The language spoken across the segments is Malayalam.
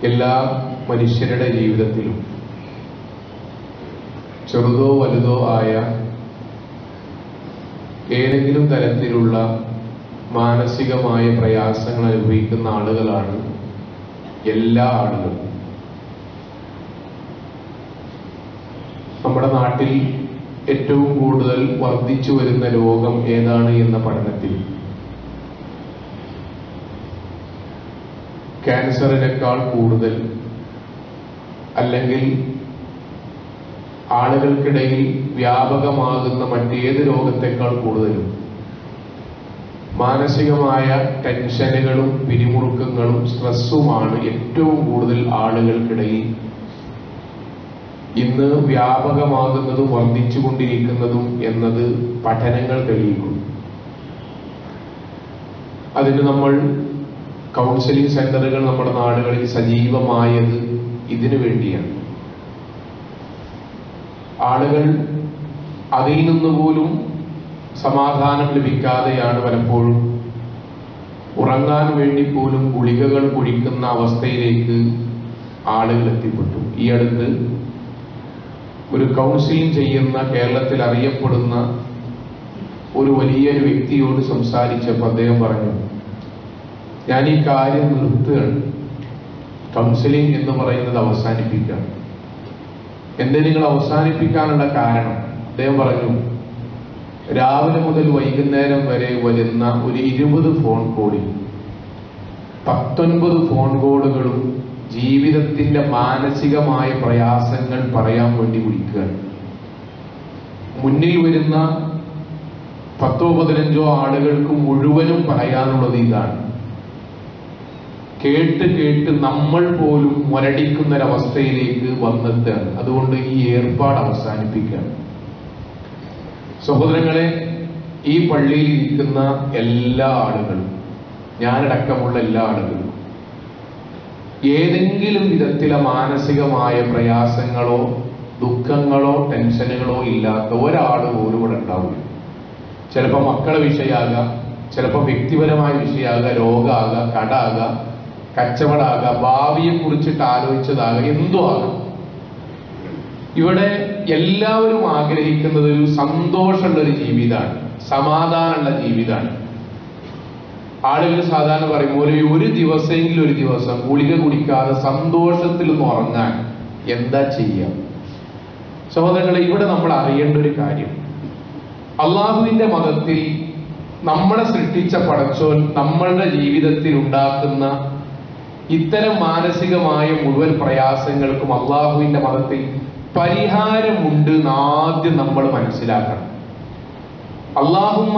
എല്ലാ മനുഷ്യരുടെ ജീവിതത്തിലും ചെറുതോ വലുതോ ആയ ഏതെങ്കിലും തരത്തിലുള്ള മാനസികമായ പ്രയാസങ്ങൾ അനുഭവിക്കുന്ന ആളുകളാണ് എല്ലാ ആളുകളും നമ്മുടെ നാട്ടിൽ ഏറ്റവും കൂടുതൽ വർദ്ധിച്ചു വരുന്ന രോഗം ഏതാണ് എന്ന പഠനത്തിൽ ക്യാൻസറിനേക്കാൾ കൂടുതൽ അല്ലെങ്കിൽ ആളുകൾക്കിടയിൽ വ്യാപകമാകുന്ന മറ്റേത് രോഗത്തെക്കാൾ കൂടുതലും മാനസികമായ ടെൻഷനുകളും പിരിമുറുക്കങ്ങളും സ്ട്രെസ്സുമാണ് ഏറ്റവും കൂടുതൽ ആളുകൾക്കിടയിൽ ഇന്ന് വ്യാപകമാകുന്നതും വർദ്ധിച്ചുകൊണ്ടിരിക്കുന്നതും എന്നത് പഠനങ്ങൾ തെളിയിക്കുന്നു അതിന് നമ്മൾ കൗൺസിലിംഗ് സെന്ററുകൾ നമ്മുടെ നാടുകളിൽ സജീവമായത് ഇതിനു വേണ്ടിയാണ് ആളുകൾ അതിൽ നിന്ന് പോലും സമാധാനം ലഭിക്കാതെയാണ് പലപ്പോഴും ഉറങ്ങാൻ വേണ്ടി പോലും ഗുളികകൾ കുടിക്കുന്ന അവസ്ഥയിലേക്ക് ആളുകൾ എത്തിപ്പെട്ടു ഈ അടുത്ത് ഒരു കൗൺസിലിംഗ് ചെയ്യുന്ന കേരളത്തിൽ അറിയപ്പെടുന്ന ഒരു വലിയൊരു വ്യക്തിയോട് സംസാരിച്ചപ്പോൾ അദ്ദേഹം പറഞ്ഞു ഞാൻ ഈ കാര്യം നിർത്തുകയാണ് കൗൺസിലിംഗ് എന്ന് പറയുന്നത് അവസാനിപ്പിക്കുകയാണ് എന്തേ നിങ്ങൾ അവസാനിപ്പിക്കാനുള്ള കാരണം അദ്ദേഹം പറഞ്ഞു രാവിലെ മുതൽ വൈകുന്നേരം വരെ വരുന്ന ഒരു ഇരുപത് ഫോൺ കോളിൽ പത്തൊൻപത് ഫോൺ കോളുകളും ജീവിതത്തിന്റെ മാനസികമായ പ്രയാസങ്ങൾ പറയാൻ വേണ്ടി വിളിക്കുകയാണ് മുന്നിൽ വരുന്ന പത്തോ പതിനഞ്ചോ ആളുകൾക്ക് മുഴുവനും പറയാനുള്ളത് ഇതാണ് കേട്ട് കേട്ട് നമ്മൾ പോലും മുരടിക്കുന്ന ഒരവസ്ഥയിലേക്ക് വന്നെത്തുകയാണ് അതുകൊണ്ട് ഈ ഏർപ്പാട് അവസാനിപ്പിക്കുകയാണ് സഹോദരങ്ങളെ ഈ പള്ളിയിൽ ഇരിക്കുന്ന എല്ലാ ആളുകളും ഞാനടക്കമുള്ള എല്ലാ ആളുകളും ഏതെങ്കിലും വിധത്തിലെ മാനസികമായ പ്രയാസങ്ങളോ ദുഃഖങ്ങളോ ടെൻഷനുകളോ ഇല്ലാത്ത ഒരാൾ പോലും ഇവിടെ ഉണ്ടാവില്ല ചിലപ്പോൾ മക്കളെ വിഷയമാകാം ചിലപ്പോൾ വ്യക്തിപരമായ വിഷയമാകാം രോഗമാകാം കടാകാം കച്ചവടമാകാം ഭാവിയെ കുറിച്ചിട്ട് ആലോചിച്ചതാകാം എന്തും ആകാം ഇവിടെ എല്ലാവരും ആഗ്രഹിക്കുന്നത് ഒരു സന്തോഷമുള്ള ഒരു ജീവിതമാണ് സമാധാനമുള്ള ജീവിതമാണ് ആളുകൾ സാധാരണ പറയും ഒരു ഒരു ദിവസമെങ്കിലും ഒരു ദിവസം ഗുളിക കുടിക്കാതെ സന്തോഷത്തിൽ ഒന്ന് ഉറങ്ങാൻ എന്താ ചെയ്യാം സഹോദരങ്ങളെ ഇവിടെ നമ്മൾ അറിയേണ്ട ഒരു കാര്യം അള്ളാഹുവിന്റെ മതത്തിൽ നമ്മളെ സൃഷ്ടിച്ച പടച്ചോൻ നമ്മളുടെ ജീവിതത്തിൽ ഉണ്ടാക്കുന്ന ഇത്തരം മാനസികമായ മുഴുവൻ പ്രയാസങ്ങൾക്കും അള്ളാഹുവിന്റെ മതത്തിൽ പരിഹാരമുണ്ട് എന്ന് ആദ്യം നമ്മൾ മനസ്സിലാക്കണം അള്ളാഹും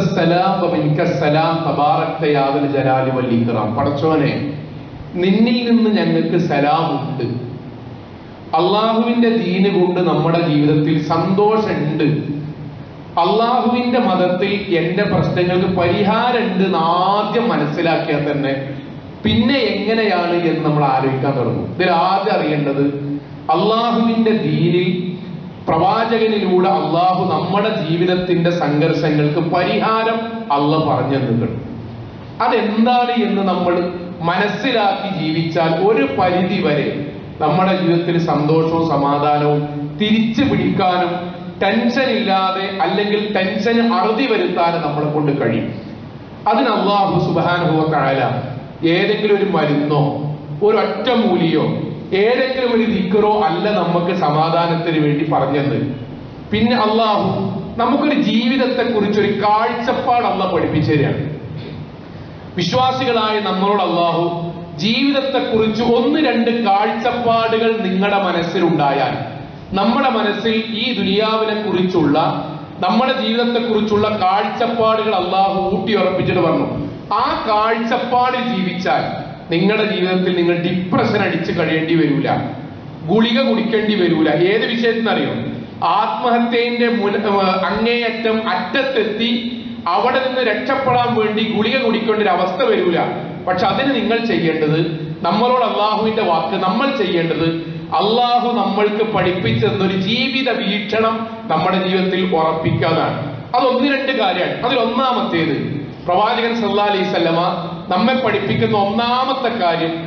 ജലാലി വല്ലിക്കറാം പടച്ചോനെ നിന്നിൽ നിന്ന് ഞങ്ങൾക്ക് സലാമുണ്ട് അള്ളാഹുവിന്റെ ദീന് കൊണ്ട് നമ്മുടെ ജീവിതത്തിൽ സന്തോഷമുണ്ട് അള്ളാഹുവിന്റെ മതത്തിൽ എന്റെ പ്രശ്നങ്ങൾക്ക് പരിഹാരമുണ്ട് എന്ന് ആദ്യം മനസ്സിലാക്കിയാൽ തന്നെ പിന്നെ എങ്ങനെയാണ് എന്ന് നമ്മൾ ആലോചിക്കാൻ തുടങ്ങും ഇതിൽ ആദ്യം അറിയേണ്ടത് അള്ളാഹുവിന്റെ ദീനിൽ പ്രവാചകനിലൂടെ അള്ളാഹു നമ്മുടെ ജീവിതത്തിന്റെ സംഘർഷങ്ങൾക്ക് പരിഹാരം അള്ള പറഞ്ഞു തന്നിട്ടുണ്ട് അതെന്താണ് എന്ന് നമ്മൾ മനസ്സിലാക്കി ജീവിച്ചാൽ ഒരു പരിധി വരെ നമ്മുടെ ജീവിതത്തിൽ സന്തോഷവും സമാധാനവും തിരിച്ചു പിടിക്കാനും ടെൻഷൻ ഇല്ലാതെ അല്ലെങ്കിൽ ടെൻഷന് അറുതി വരുത്താനും നമ്മളെ കൊണ്ട് കഴിയും അതിന് അള്ളാഹു സുബാനുഭവത്തായ ഏതെങ്കിലും ഒരു മരുന്നോ ഒരു ഒറ്റമൂലിയോ ഏതെങ്കിലും ഒരു ദിക്കറോ അല്ല നമുക്ക് സമാധാനത്തിന് വേണ്ടി പറഞ്ഞത് പിന്നെ അള്ളാഹു നമുക്കൊരു ജീവിതത്തെ കുറിച്ച് ഒരു കാഴ്ചപ്പാട് അല്ല പഠിപ്പിച്ചു തരികയാണ് വിശ്വാസികളായ നമ്മളോട് അള്ളാഹു ജീവിതത്തെ കുറിച്ച് ഒന്ന് രണ്ട് കാഴ്ചപ്പാടുകൾ നിങ്ങളുടെ മനസ്സിലുണ്ടായാൽ നമ്മുടെ മനസ്സിൽ ഈ ദുനിയാവിനെ കുറിച്ചുള്ള നമ്മുടെ ജീവിതത്തെ കുറിച്ചുള്ള കാഴ്ചപ്പാടുകൾ അള്ളാഹു ഊട്ടിയുറപ്പിച്ചിട്ട് പറഞ്ഞു ആ കാഴ്ചപ്പാടിൽ ജീവിച്ചാൽ നിങ്ങളുടെ ജീവിതത്തിൽ നിങ്ങൾ ഡിപ്രഷൻ അടിച്ച് കഴിയേണ്ടി വരൂല ഗുളിക കുടിക്കേണ്ടി വരൂല ഏത് വിഷയത്തിനറിയോ ആത്മഹത്യന്റെ മുന അങ്ങേയറ്റം അറ്റത്തെത്തി അവിടെ നിന്ന് രക്ഷപ്പെടാൻ വേണ്ടി ഗുളിക കുടിക്കേണ്ട ഒരു അവസ്ഥ വരൂല പക്ഷെ അതിന് നിങ്ങൾ ചെയ്യേണ്ടത് നമ്മളോട് അള്ളാഹുവിന്റെ വാക്ക് നമ്മൾ ചെയ്യേണ്ടത് അള്ളാഹു നമ്മൾക്ക് പഠിപ്പിച്ചു തന്നൊരു ജീവിത വീക്ഷണം നമ്മുടെ ജീവിതത്തിൽ ഉറപ്പിക്കാതാണ് അത് ഒന്ന് രണ്ട് കാര്യമാണ് അതിൽ ഒന്നാമത്തേത് പ്രവാചകൻ സല്ലാ അലൈഹി സ്വല്ലമ നമ്മെ പഠിപ്പിക്കുന്ന ഒന്നാമത്തെ കാര്യം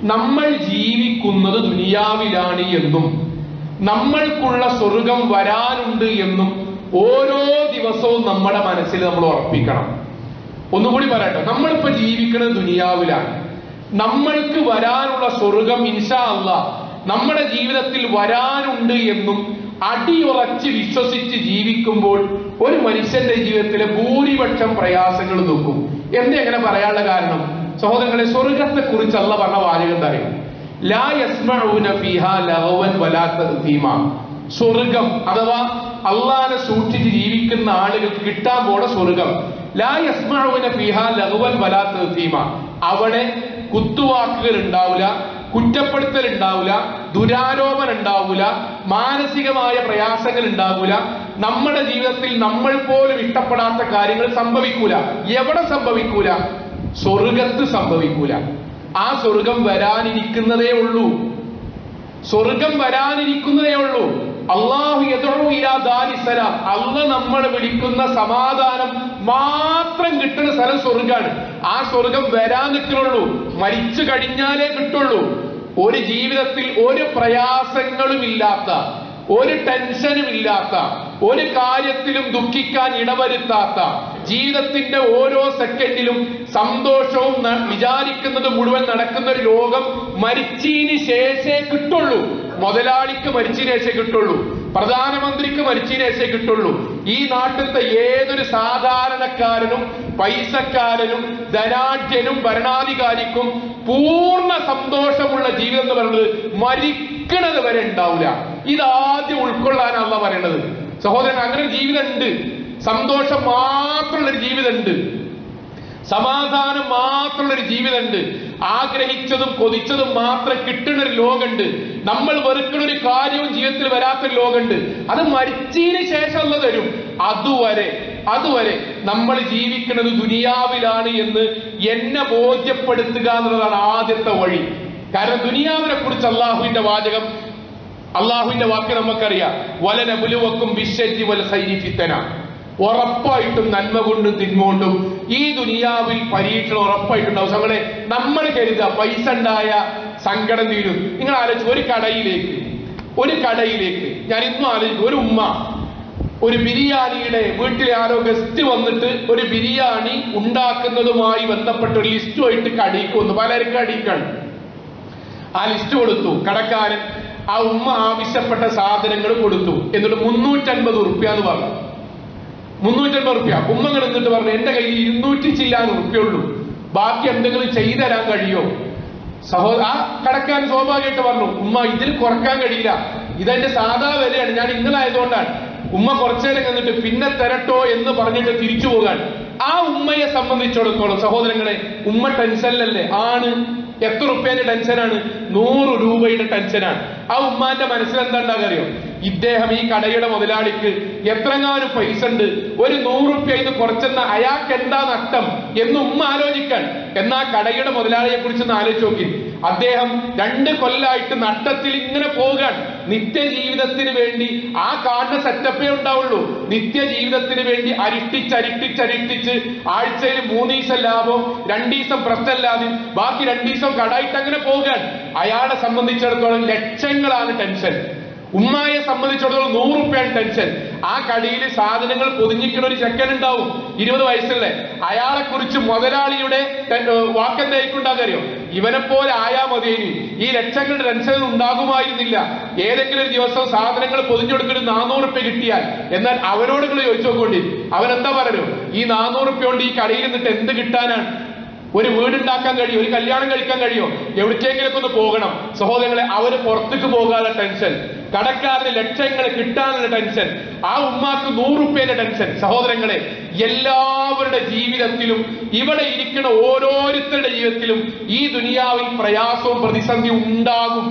നമ്മൾ ജീവിക്കുന്നത് ദുനിയാവിലാണ് എന്നും നമ്മൾക്കുള്ള സ്വർഗം വരാനുണ്ട് എന്നും ഓരോ ദിവസവും നമ്മുടെ മനസ്സിൽ നമ്മൾ ഉറപ്പിക്കണം ഒന്നുകൂടി പറയട്ടെ നമ്മളിപ്പോ ജീവിക്കുന്നത് ദുനിയാവിലാണ് നമ്മൾക്ക് വരാനുള്ള സ്വർഗം ഇൻഷാ അല്ല നമ്മുടെ ജീവിതത്തിൽ വരാനുണ്ട് എന്നും അടിയുറച്ച് വിശ്വസിച്ച് ജീവിക്കുമ്പോൾ ഒരു മനുഷ്യന്റെ ജീവിതത്തിലെ ഭൂരിപക്ഷം പ്രയാസങ്ങൾ നോക്കും എന്താ എങ്ങനെ പറയാനുള്ള കാരണം സഹോദരങ്ങളെ സ്വർഗത്തെ കുറിച്ച് അല്ല പറഞ്ഞ വാചകം എന്താ അറിയോ ലാ യസ്മഊന ഫീഹാ ലഗവൻ വലാ തഅ്തീമ സ്വർഗം അഥവാ അള്ളാനെ സൂക്ഷിച്ച് ജീവിക്കുന്ന ആളുകൾക്ക് കിട്ടാൻ പോണ സ്വർഗം ലാ യസ്മഊന ഫീഹാ ലഗവൻ വലാ തഅ്തീമ അവിടെ കുത്തുവാക്കുകൾ ഉണ്ടാവില്ല കുറ്റപ്പെടുത്തൽ ഉണ്ടാവില്ല ദുരാരോപണം ഉണ്ടാവില്ല മാനസികമായ പ്രയാസങ്ങൾ ഉണ്ടാവില്ല നമ്മുടെ ജീവിതത്തിൽ നമ്മൾ പോലും ഇഷ്ടപ്പെടാത്ത കാര്യങ്ങൾ സംഭവിക്കൂല എവിടെ സംഭവിക്കൂല സ്വർഗത്ത് സംഭവിക്കൂല ആ സ്വർഗം വരാനിരിക്കുന്നതേ ഉള്ളൂ സ്വർഗം വരാനിരിക്കുന്നതേ ഉള്ളൂ അള്ളാഹു യദഉ ഇലാ ദാരിസലാം അല്ല നമ്മൾ വിളിക്കുന്ന സമാധാനം മാത്രം കിട്ടുന്ന സ്ഥലം സ്വർഗാണ് ആ സ്വർഗം വരാൻ നിൽക്കുന്നുള്ളൂ മരിച്ചു കഴിഞ്ഞാലേ കിട്ടുള്ളൂ ഒരു ജീവിതത്തിൽ ഒരു പ്രയാസങ്ങളും ഇല്ലാത്ത ഒരു ടെൻഷനും ഇല്ലാത്ത ഒരു കാര്യത്തിലും ദുഃഖിക്കാൻ ഇടവരുത്താത്ത ജീവിതത്തിന്റെ ഓരോ സെക്കൻഡിലും സന്തോഷവും ന- വിചാരിക്കുന്നത് മുഴുവൻ നടക്കുന്ന ഒരു ലോകം മരിച്ചതിന് ശേഷേ കിട്ടുള്ളൂ മുതലാളിക്ക് മരിച്ചതിന് ശേഷേ കിട്ടുള്ളൂ പ്രധാനമന്ത്രിക്ക് മരിച്ചതിന് ശേഷേ കിട്ടുള്ളൂ ഈ നാട്ടിലത്തെ ഏതൊരു സാധാരണക്കാരനും പൈസക്കാരനും ധനാഢ്യനും ഭരണാധികാരിക്കും പൂർണ്ണ സന്തോഷമുള്ള ജീവിതം എന്ന് പറയുന്നത് മരിക്കണത് വരെ ഉണ്ടാവില്ല ഇതാദ്യം ഉൾക്കൊള്ളാനല്ല പറയണത് സഹോദരൻ അങ്ങനെ ഒരു ജീവിതം ഉണ്ട് സന്തോഷം മാത്രമുള്ള ഒരു ജീവിതം ഉണ്ട് സമാധാനം മാത്രമുള്ള ഒരു ജീവിതമുണ്ട് ആഗ്രഹിച്ചതും കൊതിച്ചതും മാത്രം കിട്ടുന്ന ഒരു ലോകമുണ്ട് നമ്മൾ വെറുക്കുന്ന ഒരു കാര്യവും ജീവിതത്തിൽ വരാത്തൊരു ലോകമുണ്ട് അത് മരിച്ചതിന് ശേഷമുള്ള തരും അതുവരെ അതുവരെ നമ്മൾ ജീവിക്കുന്നത് ദുനിയാവിലാണ് എന്ന് എന്നെ ബോധ്യപ്പെടുത്തുക എന്നുള്ളതാണ് ആദ്യത്തെ വഴി കാരണം ദുനിയാവിനെ കുറിച്ച് അള്ളാഹുവിന്റെ വാചകം അള്ളാഹുവിന്റെ വാക്ക് നമുക്കറിയാം വലനബുലുവക്കും വിശ്വജി വൽ ഖൈരി ഫിത്തന ഉറപ്പായിട്ടും നന്മ കൊണ്ടും തിന്മ കൊണ്ടും ഈ ദുനിയാവിൽ പരീക്ഷണം ഉറപ്പായിട്ടുണ്ടാവും നമ്മളെ നമ്മൾ കരുതുക പൈസ ഉണ്ടായ സങ്കടം തീരും നിങ്ങൾ ആലോചിച്ചു ഒരു കടയിലേക്ക് ഒരു കടയിലേക്ക് ഞാൻ ഇന്നും ആലോചിക്കും ഒരു ഉമ്മ ഒരു ബിരിയാണിയുടെ വീട്ടിലെ ആരോ ഗസ്റ്റ് വന്നിട്ട് ഒരു ബിരിയാണി ഉണ്ടാക്കുന്നതുമായി ബന്ധപ്പെട്ട ഒരു ലിസ്റ്റുമായിട്ട് കടയിക്ക് വന്നു പലരും കടയിക്കാണ് ആ ലിസ്റ്റ് കൊടുത്തു കടക്കാരൻ ആ ഉമ്മ ആവശ്യപ്പെട്ട സാധനങ്ങൾ കൊടുത്തു എന്നിട്ട് മുന്നൂറ്റൻപത് ഉറുപ്പ്യ എന്ന് പറഞ്ഞു മുന്നൂറ്റൻപത് റുപ്യ ഉമ്മ ഇങ്ങനെ നിന്നിട്ട് പറഞ്ഞു എന്റെ കയ്യിൽ ഇരുന്നൂറ്റി ചില്ലാൻ ഉറുപ്പ്യുള്ളൂ ബാക്കി എന്തെങ്കിലും ചെയ്തു തരാൻ കഴിയോ സഹോദര ആ കടക്കാൻ സ്വാഭാവികമായിട്ട് പറഞ്ഞു ഉമ്മ ഇതിൽ കുറക്കാൻ കഴിയില്ല ഇതെന്റെ സാധാ വിലയാണ് ഞാൻ ഇന്നലായതുകൊണ്ടാണ് ഉമ്മ കുറച്ചു നേരം നിന്നിട്ട് പിന്നെ തരട്ടോ എന്ന് പറഞ്ഞിട്ട് തിരിച്ചു പോകാൻ ആ ഉമ്മയെ സംബന്ധിച്ചിടത്തോളം സഹോദരങ്ങളെ ഉമ്മ ടെൻഷനിലല്ലേ ആണ് എത്ര റുപ്യന്റെ ടെൻഷനാണ് നൂറ് രൂപയുടെ ടെൻഷനാണ് ആ ഉമ്മാന്റെ മനസ്സിൽ എന്താ ഉണ്ടാകുക അറിയോ ഇദ്ദേഹം ഈ കടയുടെ മുതലാളിക്ക് എത്രങ്ങാനും പൈസ ഉണ്ട് ഒരു നൂറ് റുപ്യ ഇത് കുറച്ചെന്ന അയാൾക്ക് എന്താ നഷ്ടം എന്ന് ഉമ്മ ആലോചിക്കാൻ എന്നാ കടയുടെ മുതലാളിയെ കുറിച്ച് ഒന്ന് ആലോചിച്ച് നോക്കി അദ്ദേഹം രണ്ട് കൊല്ലായിട്ട് നഷ്ടത്തിൽ ഇങ്ങനെ പോകാൻ നിത്യജീവിതത്തിന് വേണ്ടി ആ കാണുന്ന സെറ്റപ്പേ ഉണ്ടാവുള്ളൂ നിത്യജീവിതത്തിന് വേണ്ടി അരിഷ്ടിച്ച് അരിഷ്ടിച്ച് അരിഷ്ടിച്ച് ആഴ്ചയിൽ മൂന്ന് ദിവസം ലാഭം രണ്ടു ദിവസം പ്രശ്നമില്ലാതെ ബാക്കി രണ്ടു ദിവസം കടായിട്ട് അങ്ങനെ പോകാൻ അയാളെ സംബന്ധിച്ചിടത്തോളം ലക്ഷങ്ങളാണ് ടെൻഷൻ ഉമ്മായെ സംബന്ധിച്ചിടത്തോളം നൂറ് റുപ്യാണ് ടെൻഷൻ ആ കടയിൽ സാധനങ്ങൾ പൊതിഞ്ഞിക്കുന്ന ഒരു ചെക്കൻ ഉണ്ടാവും ഇരുപത് വയസ്സുള്ള അയാളെ കുറിച്ച് മുതലാളിയുടെ വാക്കെന്തായിക്കുണ്ടാകറിയോ ഇവനെ പോലെ ആയാ മതിയേനി ഈ ലക്ഷങ്ങളുടെ ടെൻഷൻ ഉണ്ടാകുമായിരുന്നില്ല ഏതെങ്കിലും ഒരു ദിവസം സാധനങ്ങൾ പൊതിഞ്ഞു കൊടുക്കുന്ന നാനൂറ് റുപ്യ കിട്ടിയാൽ എന്നാൽ അവനോട് നിങ്ങൾ ചോദിച്ചു നോക്കോണ്ടി അവൻ എന്താ പറഞ്ഞു ഈ നാനൂറ് റുപ്യ കൊണ്ട് ഈ കടയിൽ നിന്നിട്ട് എന്ത് കിട്ടാനാണ് ഒരു വീടുണ്ടാക്കാൻ കഴിയും ഒരു കല്യാണം കഴിക്കാൻ കഴിയോ എവിടേക്കെങ്കിലൊക്കെ ഒന്ന് പോകണം സഹോദരങ്ങളെ അവര് പുറത്തേക്ക് പോകാനുള്ള ടെൻഷൻ കടക്കാരന് ലക്ഷങ്ങൾ കിട്ടാനുള്ള ടെൻഷൻ ആ ഉമ്മാക്ക് നൂറുപ്യേന്റെ ടെൻഷൻ സഹോദരങ്ങളെ എല്ലാവരുടെ ജീവിതത്തിലും ഇവിടെ ഇരിക്കുന്ന ഓരോരുത്തരുടെ ജീവിതത്തിലും ഈ ദുനിയാവിൽ പ്രയാസവും പ്രതിസന്ധി ഉണ്ടാകും